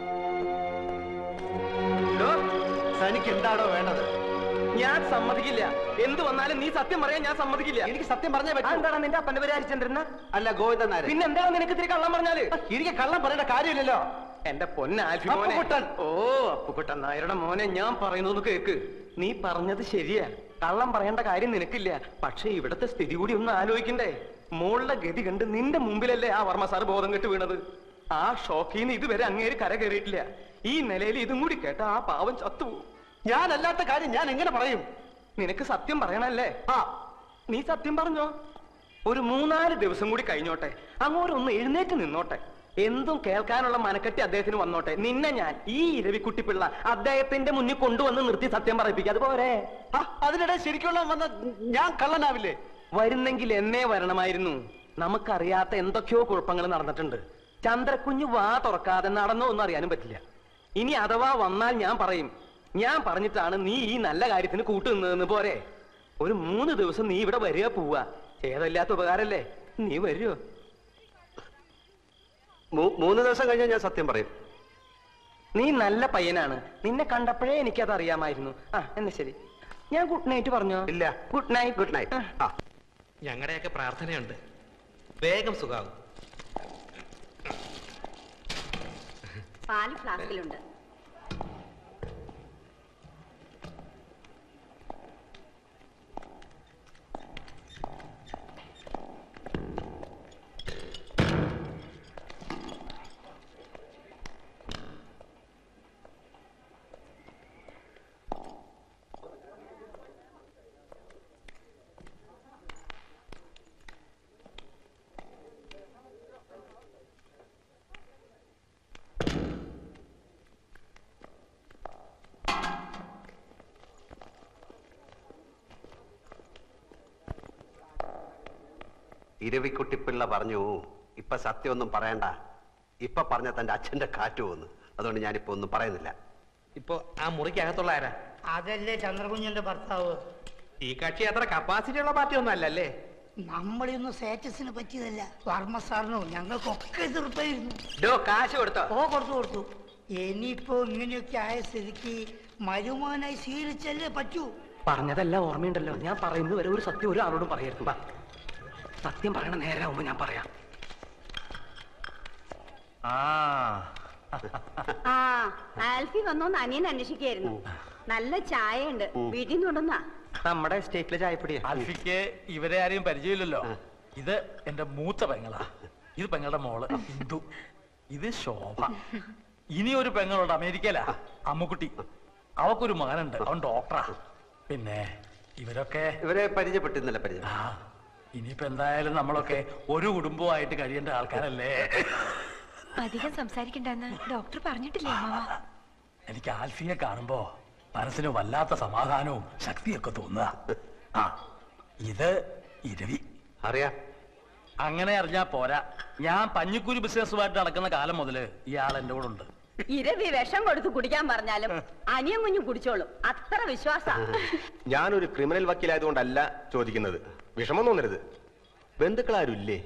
Speaker 1: ഡോ,
Speaker 11: തനിക്ക് എന്താണോ വേണ്ടത്
Speaker 1: ഞാൻ സമ്മതിക്കില്ല എന്ത് വന്നാലും നീ സത്യം പറയാൻ ഞാൻ സമ്മതിക്കില്ല
Speaker 11: എനിക്ക് സത്യം പറഞ്ഞേ പറ്റൂ
Speaker 1: എന്താണ് നിന്റെ അപ്പന്റെ പേര് ഹരിചന്ദ്രൻ
Speaker 11: അല്ല ഗോവിന്ദൻ നായർ
Speaker 1: പിന്നെ എന്താണ് നിനക്ക് ഇത്തിരി കള്ളം പറഞ്ഞാല്
Speaker 11: എനിക്ക് കള്ളം പറയേണ്ട കാര്യമില്ലല്ലോ
Speaker 1: എന്റെ പൊന്ന ആൽഫി മോനെ
Speaker 11: അപ്പുകുട്ടൻ.
Speaker 1: ഓ അപ്പുക്കുട്ടൻ നായരുടെ മോനെ ഞാൻ പറയുന്നത് കേക്ക് നീ പറഞ്ഞത് ശരിയാ കള്ളം പറയേണ്ട കാര്യം നിനക്കില്ല പക്ഷെ ഇവിടത്തെ സ്ഥിതി കൂടി ഒന്ന് ആലോചിക്കണ്ടേ മോളുടെ ഗതി കണ്ട് നിന്റെ മുമ്പിലല്ലേ ആ വർമ്മ സാർ ബോധം കെട്ട് വീണത് ആ ഷോക്കിൽ നിന്ന് ഇതുവരെ അങ്ങേര് കര കയറിയിട്ടില്ല ഈ നിലയിൽ ഇതും കൂടി കേട്ട ആ പാവം ചത്തുപോകും
Speaker 11: ഞാനല്ലാത്ത കാര്യം ഞാൻ എങ്ങനെ പറയും
Speaker 1: നിനക്ക് സത്യം പറയണല്ലേ ആ നീ സത്യം പറഞ്ഞോ ഒരു മൂന്നാല് ദിവസം കൂടി കഴിഞ്ഞോട്ടെ അങ്ങോട്ടൊന്ന് എഴുന്നേറ്റ് നിന്നോട്ടെ എന്തും കേൾക്കാനുള്ള മനക്കെട്ടി അദ്ദേഹത്തിന് വന്നോട്ടെ നിന്നെ ഞാൻ ഈ ഇരവിക്കുട്ടി പിള്ള അദ്ദേഹത്തിന്റെ മുന്നിൽ കൊണ്ടുവന്ന് നിർത്തി സത്യം പറയിപ്പിക്കുക അതുപോലെ
Speaker 11: ആ, അതിനിടെ ശരിക്കുള്ള വന്ന ഞാൻ കള്ളനാവില്ലേ
Speaker 1: വരുന്നെങ്കിൽ എന്നേ വരണമായിരുന്നു നമുക്കറിയാത്ത എന്തൊക്കെയോ കുഴപ്പങ്ങൾ നടന്നിട്ടുണ്ട് ചന്ദ്രക്കുഞ്ഞ് വാ തുറക്കാതെ നടന്നോ ഒന്നും അറിയാനും പറ്റില്ല ഇനി അഥവാ വന്നാൽ ഞാൻ പറയും ഞാൻ പറഞ്ഞിട്ടാണ് നീ ഈ നല്ല കാര്യത്തിന് കൂട്ടുനിന്നതെന്ന് പോരെ ഒരു മൂന്ന് ദിവസം നീ ഇവിടെ വരിക പോവുക ഏതല്ലാത്ത ഉപകാരല്ലേ നീ വരുമോ
Speaker 11: മൂ- മൂന്ന് ദിവസം കഴിഞ്ഞാൽ ഞാൻ സത്യം പറയും
Speaker 1: നീ നല്ല പയ്യനാണ് നിന്നെ കണ്ടപ്പോഴേ എനിക്കത് അറിയാമായിരുന്നു ആ എന്നാ ശരി ഞാൻ ഗുഡ് നൈറ്റ് പറഞ്ഞോ
Speaker 11: ഇല്ല
Speaker 1: ഗുഡ് നൈറ്റ്
Speaker 11: ഗുഡ് നൈറ്റ് ആ
Speaker 12: ഞങ്ങളുടെയൊക്കെ പ്രാർത്ഥനയുണ്ട് വേഗം സുഖാവും
Speaker 13: പാല് ഫ്ലാസ്കിലുണ്ട്
Speaker 11: ഇരവിക്കുട്ടിപ്പിള്ള പറഞ്ഞു ഇപ്പൊ സത്യമൊന്നും പറയണ്ട ഇപ്പൊ പറഞ്ഞ തന്റെ അച്ഛന്റെ കാറ്റ് പോന്ന് അതുകൊണ്ട് ഞാനിപ്പോ ഒന്നും പറയുന്നില്ല
Speaker 12: ഇപ്പൊ ആ മുറിക്കകത്തുള്ള ആരാ
Speaker 6: അതല്ലേ ചന്ദ്രകുഞ്ഞിന്റെ ഭർത്താവ്
Speaker 12: ഈ കക്ഷി അത്ര കപ്പാസിറ്റി ഉള്ള പാർട്ടി ഒന്നും അല്ലല്ലേ
Speaker 6: നമ്മളെയൊന്നും സ്റ്റാറ്റസിന് പറ്റിയതല്ല വർമ്മ സാറിനോ ഞങ്ങൾക്കൊക്കെ എതിർപ്പായിരുന്നു
Speaker 1: ഡോ കാശ് കൊടുത്തോ
Speaker 6: ഓ കൊടുത്തു കൊടുത്തു ഇനിയിപ്പോ ഇങ്ങനെയൊക്കെ ആയ സ്ഥിതിക്ക് മരുമാനായി സ്വീകരിച്ചല്ലേ പറ്റൂ
Speaker 1: പറഞ്ഞതെല്ലാം ഓർമ്മയുണ്ടല്ലോ ഞാൻ പറയുന്നത് വരെ ഒരു സത്യം ഒരു ആളോടും പറയരുത് വാ സത്യം പറയണ നേരാവുമ്പോ ഞാൻ പറയാം
Speaker 8: ആ
Speaker 13: ആ ആൽഫി വന്നോന്ന് അനിയൻ അന്വേഷിക്കായിരുന്നു നല്ല ചായ ഉണ്ട് വീട്ടിൽ നിന്ന് കൊണ്ടുവന്നാ
Speaker 1: നമ്മുടെ സ്റ്റേറ്റിലെ ചായപ്പൊടിയാ
Speaker 14: ആൽഫിക്ക് ഇവരെ ആരെയും പരിചയമില്ലല്ലോ ഇത് എന്റെ മൂത്ത പെങ്ങളാ ഇത് പെങ്ങളുടെ മോള് ഹിന്ദു ഇത് ശോഭ ഇനി ഒരു പെങ്ങളുണ്ട് അമേരിക്കയിലാ അമ്മുക്കുട്ടി അവക്കൊരു മകനുണ്ട് അവൻ ഡോക്ടറാ പിന്നെ ഇവരൊക്കെ
Speaker 11: ഇവരെ പരിചയപ്പെട്ടു ഇന്നലെ പരിചയം
Speaker 14: ആ ഇനിയിപ്പോ എന്തായാലും നമ്മളൊക്കെ ഒരു കുടുംബമായിട്ട് കഴിയേണ്ട ആൾക്കാരല്ലേ
Speaker 15: അധികം സംസാരിക്കണ്ടെന്ന് ഡോക്ടർ പറഞ്ഞിട്ടില്ലേ അമ്മാവ
Speaker 14: എനിക്ക് ആൽഫിയെ കാണുമ്പോ മനസ്സിന് വല്ലാത്ത സമാധാനവും ശക്തിയൊക്കെ തോന്നുക ആ ഇത് ഇരവി
Speaker 11: അറിയാം
Speaker 14: അങ്ങനെ അറിഞ്ഞാ പോരാ ഞാൻ പഞ്ഞിക്കുരി ബിസിനസ്സുമായിട്ട് നടക്കുന്ന കാലം മുതല് ഇയാൾ എന്റെ കൂടെ ഉണ്ട്
Speaker 13: ഇരവി വിഷം കൊടുത്ത് കുടിക്കാൻ പറഞ്ഞാലും അനിയൻ കുഞ്ഞു കുടിച്ചോളും അത്ര വിശ്വാസ
Speaker 10: ഞാനൊരു ക്രിമിനൽ വക്കീലായതുകൊണ്ടല്ല ചോദിക്കുന്നത് വിഷമം തോന്നരുത് ബന്ധുക്കളാരും ഇല്ലേ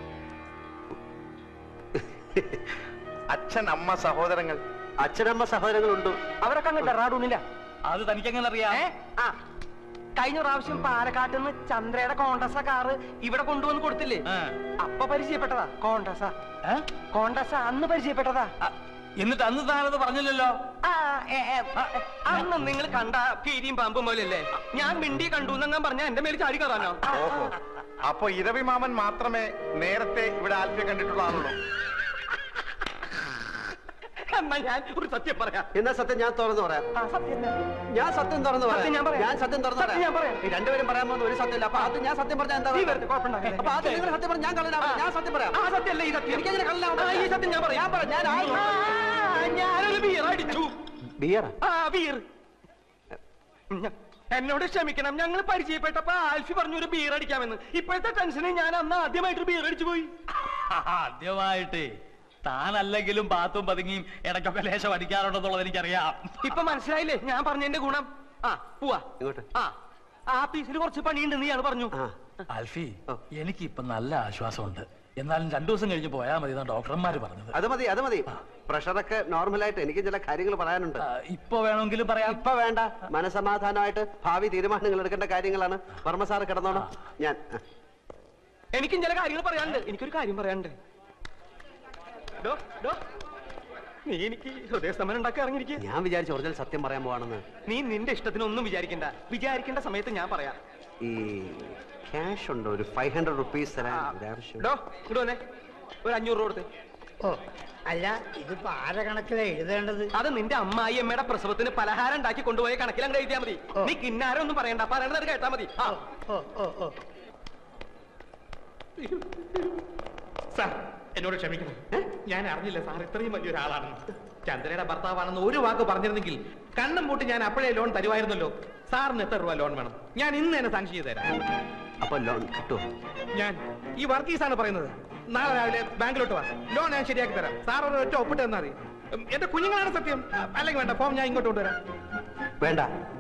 Speaker 8: അച്ഛൻ അമ്മ സഹോദരങ്ങൾ
Speaker 11: അച്ഛനമ്മ സഹോദരങ്ങളുണ്ട്
Speaker 1: അവരൊക്കെ അങ്ങ് ഡെറാഡൂണില്ല
Speaker 14: അത് തനിക്കെങ്ങനെ അറിയാം
Speaker 1: ആ കഴിഞ്ഞ പ്രാവശ്യം പാലക്കാട്ട് നിന്ന് ചന്ദ്രയുടെ കോണ്ടസ കാറ് ഇവിടെ കൊണ്ടുവന്ന് കൊടുത്തില്ലേ അപ്പൊ പരിചയപ്പെട്ടതാ കോണ്ടസ കോണ്ടസ അന്ന് പരിചയപ്പെട്ടതാ
Speaker 14: എന്നിട്ട് അന്ന് താനത് പറഞ്ഞില്ലല്ലോ
Speaker 1: ആ, ഏ, ഏ, അന്ന് നിങ്ങൾ കണ്ട കീരിയും പാമ്പും പോലെയല്ലേ ഞാൻ മിണ്ടി കണ്ടു എന്നെങ്ങാൻ പറഞ്ഞ എന്റെ മേൽ ചാടി കയറാനോ
Speaker 8: ഓഹോ അപ്പൊ ഇരവി മാമൻ മാത്രമേ നേരത്തെ ഇവിടെ ആൽഫിയെ കണ്ടിട്ടുള്ള ആളുള്ളൂ
Speaker 1: എന്നാ ഞാൻ ഒരു സത്യം പറയാം
Speaker 11: എന്നാ സത്യം ഞാൻ തുറന്നു പറയാം
Speaker 1: ആ, സത്യം തന്നെ.
Speaker 11: ഞാൻ സത്യം തുറന്നു
Speaker 1: സത്യം ഞാൻ
Speaker 11: പറയാം
Speaker 1: പറയാം.
Speaker 11: ഞാൻ സത്യം തുറന്നു
Speaker 1: സത്യം ഞാൻ
Speaker 11: പറയാം
Speaker 1: പറയാം.
Speaker 11: ഈ രണ്ടുപേരും പറയാൻ പോകുന്ന ഒരു സത്യമില്ല അപ്പൊ അത് ഞാൻ സത്യം പറഞ്ഞാൽ എന്താ
Speaker 1: നീ വെറുതെ കുഴപ്പമുണ്ടാക്കല്ലേ.
Speaker 11: അപ്പൊ അത് നിങ്ങൾ സത്യം പറഞ്ഞാൽ ഞാൻ കള്ളനാവും ഞാൻ സത്യം പറയാം
Speaker 1: ആ സത്യമല്ല ഈ സത്യം
Speaker 11: എനിക്കങ്ങനെ കള്ളനാവും
Speaker 1: ആ, ഈ സത്യം ഞാൻ പറയാം
Speaker 11: ഞാൻ പറയാം ഞാൻ ആ-
Speaker 1: ആ, ഞാനൊരു ബിയർ അടിച്ചു
Speaker 11: ബിയറാ
Speaker 1: ആ ബിയർ ഞ- എന്നോട് ക്ഷമിക്കണം ഞങ്ങൾ പരിചയപ്പെട്ടപ്പോ ആൽഫി പറഞ്ഞു ഒരു ബിയർ അടിക്കാമെന്ന് ഇപ്പോഴത്തെ ടെൻഷന് ഞാൻ അന്ന് ആദ്യമായിട്ട് ബിയർ അടിച്ചു പോയി
Speaker 14: ആദ്യമായിട്ട് താനല്ലെങ്കിലും പാത്തും പതുങ്ങിയും ഇടയ്ക്കൊക്കെ ലേശം അടിക്കാറുണ്ടെന്നുള്ളത് എനിക്കറിയാം
Speaker 1: ഇപ്പൊ മനസ്സിലായില്ലേ ഞാൻ പറഞ്ഞതിന്റെ ഗുണം ആ പോവാ
Speaker 11: ഇങ്ങോട്ട്
Speaker 1: ആ ആ പീസിൽ കുറച്ച് പണിയുണ്ടെന്ന് ഇയാൾ പറഞ്ഞു
Speaker 11: ആ
Speaker 14: ആൽഫി എനിക്കിപ്പൊ നല്ല ആശ്വാസമുണ്ട് എന്നാലും രണ്ടു ദിവസം കഴിഞ്ഞ് പോയാൽ മതി എന്നാണ് ഡോക്ടർമാര് പറഞ്ഞത്
Speaker 11: അത് മതി അത് മതി പ്രഷറൊക്കെ നോർമലായിട്ട് എനിക്ക് ചില കാര്യങ്ങൾ പറയാനുണ്ട്
Speaker 14: ആ, ഇപ്പൊ വേണമെങ്കിലും പറയാം
Speaker 11: ഇപ്പൊ വേണ്ട മനസമാധാനമായിട്ട് ഭാവി തീരുമാനങ്ങൾ എടുക്കേണ്ട കാര്യങ്ങളാണ് വർമ്മ സാറ് കിടന്നോണം ഞാൻ
Speaker 1: എനിക്കും ചില കാര്യങ്ങൾ പറയാനുണ്ട് എനിക്കൊരു കാര്യം പറയാനുണ്ട് ഡോ, ഡോ. നീ എനിക്ക് ഹൃദയസ്തമനം ഉണ്ടാക്കി ഇറങ്ങിയിരിക്കുക
Speaker 11: ഞാൻ വിചാരിച്ചു ഒറിജിനൽ സത്യം പറയാൻ പോവാണെന്ന്
Speaker 1: നീ നിന്റെ ഇഷ്ടത്തിനൊന്നും വിചാരിക്കണ്ട വിചാരിക്കേണ്ട സമയത്ത് ഞാൻ പറയാം
Speaker 11: ഈ ക്യാഷ് ഉണ്ടോ ഒരു ഫൈവ് ഹൺഡ്രഡ് റുപ്പീസ് തരാൻ ഒരാവശ്യം
Speaker 1: ഡോ ഇങ്ങോട്ട് വന്നേ ഒരു അഞ്ഞൂറ് രൂപ കൊടുത്തേ
Speaker 6: ഓ അല്ല ഇതിപ്പോ ആരെ കണക്കിലാ എഴുതേണ്ടത്
Speaker 1: അത് നിന്റെ അമ്മായി അമ്മയുടെ പ്രസവത്തിന് പലഹാരം ഉണ്ടാക്കി കൊണ്ടുപോയ കണക്കിൽ അങ്ങ് എഴുതിയാ മതി നീ കിന്നാരം ഒന്നും പറയണ്ട പറയണത് കേട്ടാ മതി ആ
Speaker 6: ഓ ഓ ഓ
Speaker 12: സാർ എന്നോട് ക്ഷമിക്കണം ഞാൻ അറിഞ്ഞില്ല സാർ ഇത്രയും വലിയൊരാളാണെന്ന് ചന്ദ്രയുടെ ഭർത്താവാണെന്ന് ഒരു വാക്ക് പറഞ്ഞിരുന്നെങ്കിൽ കണ്ണും പൂട്ടി ഞാൻ അപ്പോഴേ ലോൺ തരുമായിരുന്നല്ലോ സാറിന് എത്ര രൂപ ലോൺ വേണം ഞാൻ ഇന്ന് തന്നെ സാങ്ഷൻ ചെയ്ത് തരാം
Speaker 11: അപ്പൊ ലോൺ കിട്ടുമോ
Speaker 12: ഞാൻ ഈ വർക്കീസാണ് പറയുന്നത് നാളെ രാവിലെ ബാങ്കിലോട്ട് വാ ലോൺ ഞാൻ ശരിയാക്കി തരാം സാർ ഒരു ഒറ്റ ഒപ്പിട്ട് തന്നാൽ മതി ഉം, എന്റെ കുഞ്ഞുങ്ങളാണ് സത്യം അല്ലെങ്കിൽ വേണ്ട ഫോം ഞാൻ ഇങ്ങോട്ട് കൊണ്ടുവരാം
Speaker 11: വേണ്ട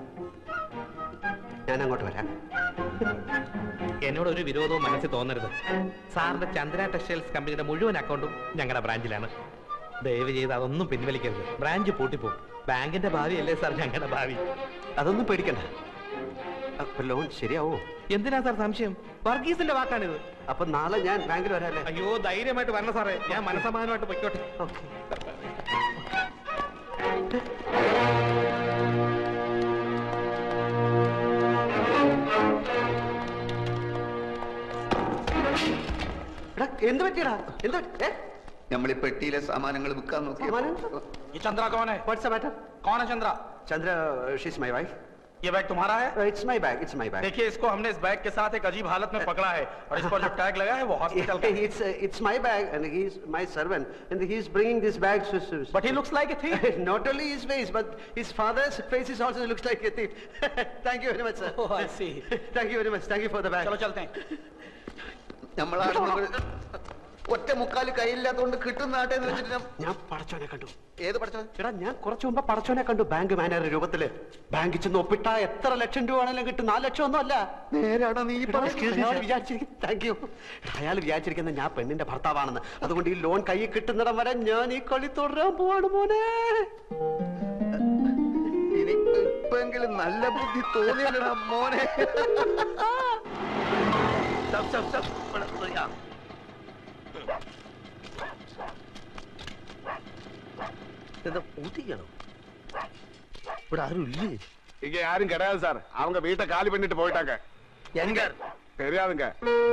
Speaker 11: ഞാൻ അങ്ങോട്ട് വരാം
Speaker 12: എന്നോട് ഒരു വിരോധവും മനസ്സിൽ തോന്നരുത് സാറിന്റെ ചന്ദ്ര ടെക്സ്റ്റൈൽസ് കമ്പനിയുടെ മുഴുവൻ അക്കൗണ്ടും ഞങ്ങളുടെ ബ്രാഞ്ചിലാണ് ദയവ് ചെയ്ത് അതൊന്നും പിൻവലിക്കരുത് ബ്രാഞ്ച് പൂട്ടിപ്പോകും ബാങ്കിന്റെ ഭാവിയല്ലേ സാർ ഞങ്ങളുടെ ഭാവി
Speaker 11: അതൊന്നും പേടിക്കണ്ട അപ്പൊ ലോൺ ശരിയാവോ
Speaker 12: എന്തിനാ സാർ സംശയം വർഗീസിന്റെ വാക്കാണിത്
Speaker 11: അപ്പൊ നാളെ ഞാൻ ബാങ്കിൽ വരാല്ലേ
Speaker 12: അയ്യോ ധൈര്യമായിട്ട് വരണം സാറേ ഞാൻ മനസമാധാനമായിട്ട് പൊയ്ക്കോട്ടെ
Speaker 11: എടാ, എന്ത് പറ്റിയടാ എന്ത് ഏ?
Speaker 7: നമ്മൾ ഈ പെട്ടിയിലെ സാമാനങ്ങൾ വിൽക്കാൻ നോക്കി
Speaker 11: സാമാനം?
Speaker 14: ये चंद्रा कौन है
Speaker 11: What's the matter?
Speaker 14: कौन है Chandra
Speaker 11: Chandra she's my wife
Speaker 14: ये बैग तुम्हारा है
Speaker 11: it's my bag it's my bag
Speaker 14: देखिए इसको हमने इस बैग के साथ एक अजीब हालत में पकड़ा है और इस पर जो टैग लगा है वो हॉस्पिटल का
Speaker 11: it's uh, it's my bag and he's my servant and he's bringing this bag to, to
Speaker 14: But he looks like a thief.
Speaker 11: not only his face but his father's face is also looks like a thief thank you very much sir
Speaker 14: Oh, I see.
Speaker 11: thank you very much thank you for the bag
Speaker 14: चलो चलते हैं
Speaker 7: നമ്മളാണ് ഒറ്റ മുക്കാല് കയ്യില്ലാത്തോണ്ട് കിട്ടുന്ന ആട്ടെ എന്ന് വെച്ചിട്ട് ഞാൻ-
Speaker 11: ഞാൻ പടച്ചോനെ കണ്ടു
Speaker 7: ഏത് പഠിച്ചത്
Speaker 11: എടാ ഞാൻ കുറച്ചു മുമ്പ് പടച്ചോനെ കണ്ടു ബാങ്ക് മാനേജർ രൂപത്തില് ബാങ്കിൽ ചെന്ന് ഒപ്പിട്ട എത്ര ലക്ഷം രൂപ ആണെങ്കിലും കിട്ടും നാല് ലക്ഷം ഒന്നും അല്ല
Speaker 7: നേരാണോ നീ
Speaker 11: താങ്ക് യു അയാൾ വിചാരിച്ചിരിക്കുന്നത് ഞാൻ പെണ്ണിന്റെ ഭർത്താവാണെന്ന് അതുകൊണ്ട് ഈ ലോൺ കൈ കിട്ടുന്നിടം വരെ ഞാൻ ഈ കളി തുടരാൻ പോവാണ് മോനെ
Speaker 7: ഇനി ഇപ്പെങ്കിലും നല്ല ബുദ്ധി തോന്നിയല്ലടാ മോനെ
Speaker 16: സ്റ്റോപ്പ് സ്റ്റോപ്പ് സ്റ്റോപ്പ് ഇവിടെ നിർത്തുക.
Speaker 17: എന്താ പൂട്ടിക്കണോ ഇവിടെ ആരും ഇല്ലേ
Speaker 18: இங்க யாரும் கிடையாது சார் அவங்க வீட்டை காலி பண்ணிட்டு போயிட்டாங்க
Speaker 17: எங்க
Speaker 18: தெரியாதுங்க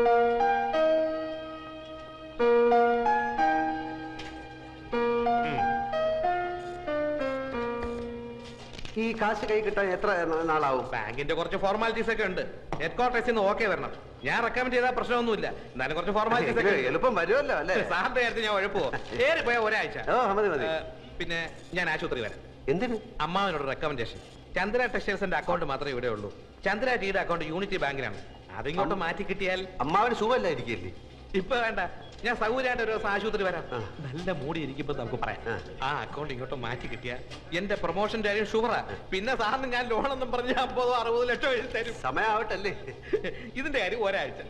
Speaker 11: ഈ കാശ് കൈ കിട്ടാൻ എത്ര നാ- നാളാവും
Speaker 12: ബാങ്കിന്റെ കുറച്ച് ഫോർമാലിറ്റീസ് ഒക്കെ ഉണ്ട് ഹെഡ് ക്വാർട്ടേഴ്സിൽ നിന്ന് ഓക്കെ വരണം ഞാൻ റെക്കമെൻഡ് ചെയ്താൽ പ്രശ്നമൊന്നുമില്ല എന്നാലും കുറച്ച് ഫോർമാലിറ്റീസ് ഒക്കെ
Speaker 11: ഇത് എളുപ്പം വരുമല്ലോ അല്ലേ
Speaker 12: സാറിന്റെ കാര്യത്തിൽ ഞാൻ ഉഴപ്പോ ഏറി പോയ ഒരാഴ്ച
Speaker 11: ഓ, മതി, മതി.
Speaker 12: ഏ, പിന്നെ ഞാൻ ആശുപത്രി വരാം
Speaker 11: എന്തിന്
Speaker 12: അമ്മാവനോട് റെക്കമെൻഡേഷൻ ചന്ദ്ര ടെക്സ്റ്റൈൽസിന്റെ അക്കൗണ്ട് മാത്രമേ ഇവിടെ ഉള്ളൂ ചന്ദ്ര ടിയുടെ അക്കൗണ്ട് യൂണിറ്റി ബാങ്കിലാണ് അതിങ്ങോട്ട് മാറ്റി കിട്ടിയാൽ
Speaker 11: അമ്മാവന് സുഖമല്ലായിരിക്കില്ലേ
Speaker 12: ഇപ്പൊ വേണ്ട ഞാൻ സൗകര്യമായിട്ട് ഒരു ദിവസം ആശുപത്രി വരാം നല്ല മൂടി ഇരിക്കുമ്പോ നമുക്ക് പറയാം ആ അക്കൗണ്ട് ഇങ്ങോട്ട് മാറ്റി കിട്ടിയ എന്റെ പ്രൊമോഷന്റെ കാര്യം ഷുവറാ പിന്നെ സാറിന് ഞാൻ ലോണെന്നും പറഞ്ഞ് അമ്പതോ അറുപതോ ലക്ഷം എഴുതി തരും
Speaker 11: സമയാവട്ടല്ലേ
Speaker 12: ഇതിന്റെ കാര്യം ഒരാഴ്ച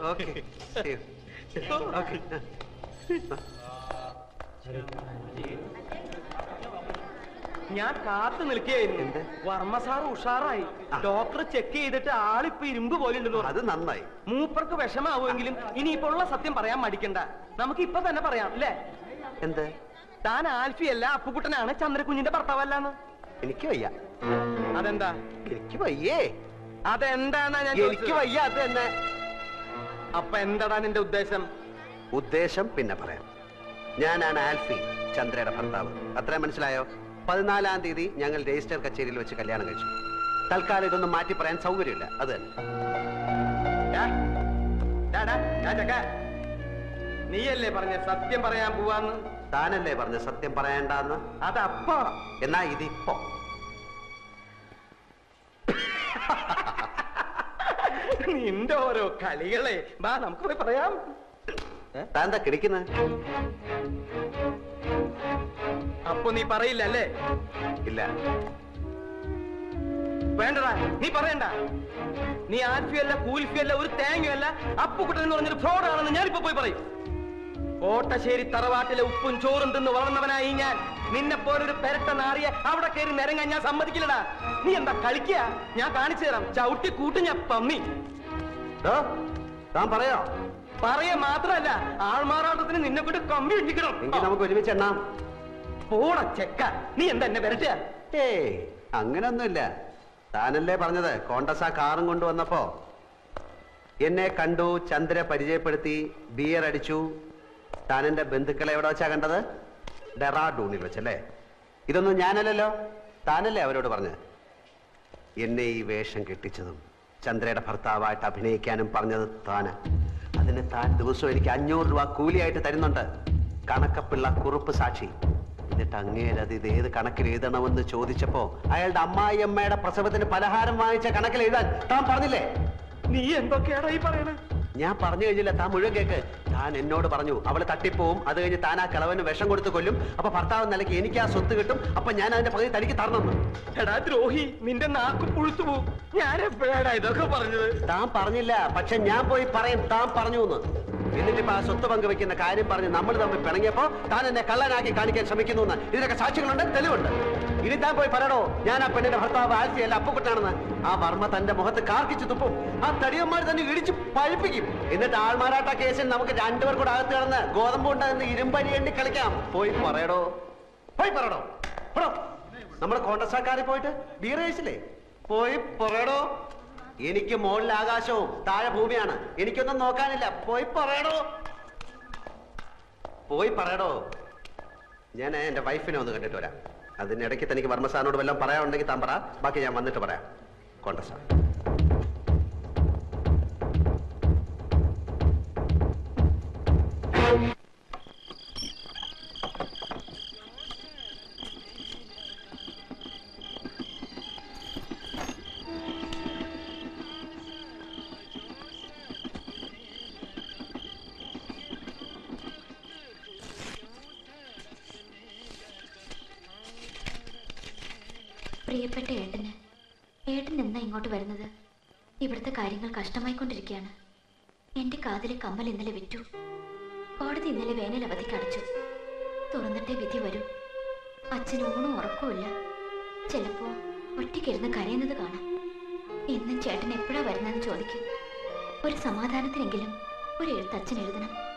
Speaker 1: ഞാൻ കാത്തു നിൽക്കുകയായിരുന്നു വർമ്മ സാർ ഉഷാറായി ഡോക്ടർ ചെക്ക് ചെയ്തിട്ട് ആളിപ്പോ ഇരുമ്പ് പോലെ ഉണ്ടെന്ന്
Speaker 11: അത് നന്നായി
Speaker 1: മൂപ്പർക്ക് വിഷമാവുമെങ്കിലും ഇനിയിപ്പോ ഉള്ള സത്യം പറയാൻ മടിക്കണ്ട നമുക്ക് ഇപ്പൊ തന്നെ പറയാം അല്ലേ
Speaker 11: എന്ത്
Speaker 1: താൻ ആൽഫിയല്ല അപ്പുകുട്ടനാണ് ചന്ദ്രകുഞ്ഞിന്റെ ഭർത്താവല്ലാന്ന്
Speaker 11: എനിക്ക് വയ്യ
Speaker 1: അതെന്താ
Speaker 11: എനിക്ക് വയ്യേ
Speaker 1: അതെന്താന്നാ ഞാൻ
Speaker 11: എനിക്ക്
Speaker 1: ചോദിച്ചത്?
Speaker 11: വയ്യ അത് തന്നെ
Speaker 1: അപ്പൊ എന്താടാ നിന്റെ ഉദ്ദേശം
Speaker 11: ഉദ്ദേശം പിന്നെ പറയാം ഞാനാണ് ആൽഫി ചന്ദ്രയുടെ ഭർത്താവ് അത്രയും മനസ്സിലായോ പതിനാലാം തീയതി ഞങ്ങൾ രജിസ്റ്റർ കച്ചേരിയിൽ വെച്ച് കല്യാണം കഴിച്ചു തൽക്കാലം ഇതൊന്നും മാറ്റി പറയാൻ സൗകര്യമില്ല അത് തന്നെ
Speaker 1: ഡാ, ഡാ, ഡാ, ഡാ ചക്ക. നീയല്ലേ പറഞ്ഞ സത്യം പറയാൻ പോവാന്ന്
Speaker 11: താനല്ലേ പറഞ്ഞ സത്യം പറയണ്ടെന്ന്
Speaker 1: അതപ്പോ
Speaker 11: എന്നാ ഇതിപ്പോ
Speaker 1: നിന്റെ ഓരോ കളികളെ ബാ നമുക്ക് പോയി പറയാം
Speaker 11: താൻ എന്താ കിടക്കുന്നത്
Speaker 1: അപ്പൊ നീ പറയില്ല അല്ലേ
Speaker 11: ഇല്ല
Speaker 1: വേണ്ടടാ നീ പറയണ്ട നീ ആൽഫിയല്ല കൂൽഫിയല്ല ഒരു തേങ്ങയല്ല അപ്പുകുട്ടൻ എന്ന് പറഞ്ഞൊരു ഫ്രോഡ് ആണെന്ന് ഞാനിപ്പോ പോയി പറയും കോട്ടശ്ശേരി തറവാട്ടിലെ ഉപ്പും ചോറും തിന്ന് വളർന്നവനായി ഞാൻ നിന്നെ പോലൊരു പെരട്ട നാറിയ അവിടെ കയറി നിരങ്ങാൻ ഞാൻ സമ്മതിക്കില്ലടാ നീ എന്താ കളിക്കുക ഞാൻ കാണിച്ചു തരാം ചവിട്ടി കൂട്ടി ഞാൻ പമ്മി
Speaker 11: താൻ പറയോ
Speaker 1: പറയ മാത്രല്ല ആൾമാറാട്ടത്തിന് നിന്നെ കൊണ്ട് കമ്പി ഇട്ടിക്കണം
Speaker 11: എങ്കിൽ നമുക്ക് ഒരുമിച്ച് എണ്ണാം
Speaker 1: പോട ചെക്ക നീ എന്താ എന്നെ വരട്ടുക
Speaker 11: ഏയ് അങ്ങനൊന്നുമില്ല താനല്ലേ പറഞ്ഞത് കോണ്ടസ കാറും കൊണ്ടുവന്നപ്പോ എന്നെ കണ്ടു ചന്ദ്ര പരിചയപ്പെടുത്തി ബിയർ അടിച്ചു താൻ എന്റെ ബന്ധുക്കളെ എവിടെ വെച്ചാ കണ്ടത് ഡെറാഡൂണിൽ വെച്ചല്ലേ ഇതൊന്നും ഞാനല്ലല്ലോ താനല്ലേ അവരോട് പറഞ്ഞത് എന്നെ ഈ വേഷം കെട്ടിച്ചതും ചന്ദ്രയുടെ ഭർത്താവായിട്ട് അഭിനയിക്കാനും പറഞ്ഞത് താന് അതിന് താൻ ദിവസവും എനിക്ക് അഞ്ഞൂറ് രൂപ കൂലിയായിട്ട് തരുന്നുണ്ട് കണക്കപ്പിള്ള കുറുപ്പ് സാക്ഷി എന്നിട്ട് അങ്ങേരത് ഇത് ഏത് കണക്കിൽ എഴുതണമെന്ന് ചോദിച്ചപ്പോ അയാളുടെ അമ്മായിയമ്മയുടെ പ്രസവത്തിന് പലഹാരം വാങ്ങിച്ച കണക്കിൽ എഴുതാൻ താൻ പറഞ്ഞില്ലേ
Speaker 1: നീ എന്തൊക്കെയാടാ ഈ പറയണേ
Speaker 11: ഞാൻ പറഞ്ഞു കഴിഞ്ഞില്ല താൻ മുഴുവൻ കേക്ക് താൻ എന്നോട് പറഞ്ഞു അവള് തട്ടിപ്പോവും അത് കഴിഞ്ഞ് താൻ ആ കിളവന് വിഷം കൊടുത്ത് കൊല്ലും അപ്പൊ ഭർത്താവ് നിലയ്ക്ക് എനിക്ക് ആ സ്വത്ത് കിട്ടും അപ്പൊ ഞാൻ അതിന്റെ പകുതി തനിക്ക് തരണമെന്ന്
Speaker 1: എടാ ദ്രോഹി നിന്റെ നാക്ക് പുഴുത്തു പോവും ഞാൻ എപ്പോഴാടാ ഇതൊക്കെ പറഞ്ഞത്
Speaker 11: താൻ പറഞ്ഞില്ല പക്ഷെ ഞാൻ പോയി പറയും താൻ പറഞ്ഞു എന്ന് എന്നിട്ടിപ്പോ ആ സ്വത്ത് പങ്കുവെക്കുന്ന കാര്യം പറഞ്ഞ് നമ്മൾ തമ്മിൽ പിണങ്ങിയപ്പോ താൻ എന്നെ കള്ളനാക്കി കാണിക്കാൻ ശ്രമിക്കുന്നു എന്ന് ഇതിനൊക്കെ സാക്ഷികളുണ്ട് തെളിവുണ്ട് ഇനി താൻ പോയി പറയണോ ഞാൻ ആ പെണ്ണിന്റെ ഭർത്താവ് ആൽഫിയല്ല അപ്പുക്കുട്ടാണെന്ന് ആ വർമ്മ തന്റെ മുഖത്ത് കാർക്കിച്ചു തുപ്പും ആ തടിയന്മാർ തന്നെ ഇടിച്ച് പഴിപ്പിക്കും എന്നിട്ട് ആൾമാരാട്ട കേസിൽ നമുക്ക് രണ്ടുപേർ കൂടെ അകത്ത് കിടന്ന് ഗോതമ്പ് ഉണ്ടാകുന്ന ഇരുമ്പരി എണ്ണി കളിക്കാം പോയി പറയടോ പോയി പറയടോ പറോ നമ്മുടെ കോൺഗ്രസ്സാക്കാരെ പോയിട്ട് ബീർ കഴിച്ചില്ലേ പോയി പറയടോ എനിക്ക് മുകളിൽ ആകാശവും താഴെ ഭൂമിയാണ് എനിക്കൊന്നും നോക്കാനില്ല പോയി പറയടോ പോയി പറയടോ ഞാൻ എന്റെ വൈഫിനെ ഒന്ന് കണ്ടിട്ട് വരാം അതിനിടയ്ക്ക് തനിക്ക് വർമ്മസാറിനോട് വല്ലതും പറയാനുണ്ടെങ്കിൽ താൻ പറ ബാക്കി ഞാൻ വന്നിട്ട് പറയാം കോൺഗ്രസ്
Speaker 19: പ്രിയപ്പെട്ട ഏട്ടന് ഏട്ടൻ എന്നാ ഇങ്ങോട്ട് വരുന്നത് ഇവിടുത്തെ കാര്യങ്ങൾ കഷ്ടമായിക്കൊണ്ടിരിക്കുകയാണ് എന്റെ കാതിലെ കമ്മൽ ഇന്നലെ വിറ്റു കോടതി ഇന്നലെ വേനൽ അവധിക്ക് അടച്ചു തുറന്നിട്ടേ വിധി വരൂ അച്ഛന് ഊണും ഉറക്കവുമില്ല ചിലപ്പോ ഒറ്റയ്ക്കിരുന്ന് കരയുന്നത് കാണാം എന്നും ചേട്ടൻ എപ്പോഴാ വരുന്നതെന്ന് ചോദിക്കും ഒരു സമാധാനത്തിനെങ്കിലും ഒരു എഴുത്ത് അച്ഛൻ എഴുതണം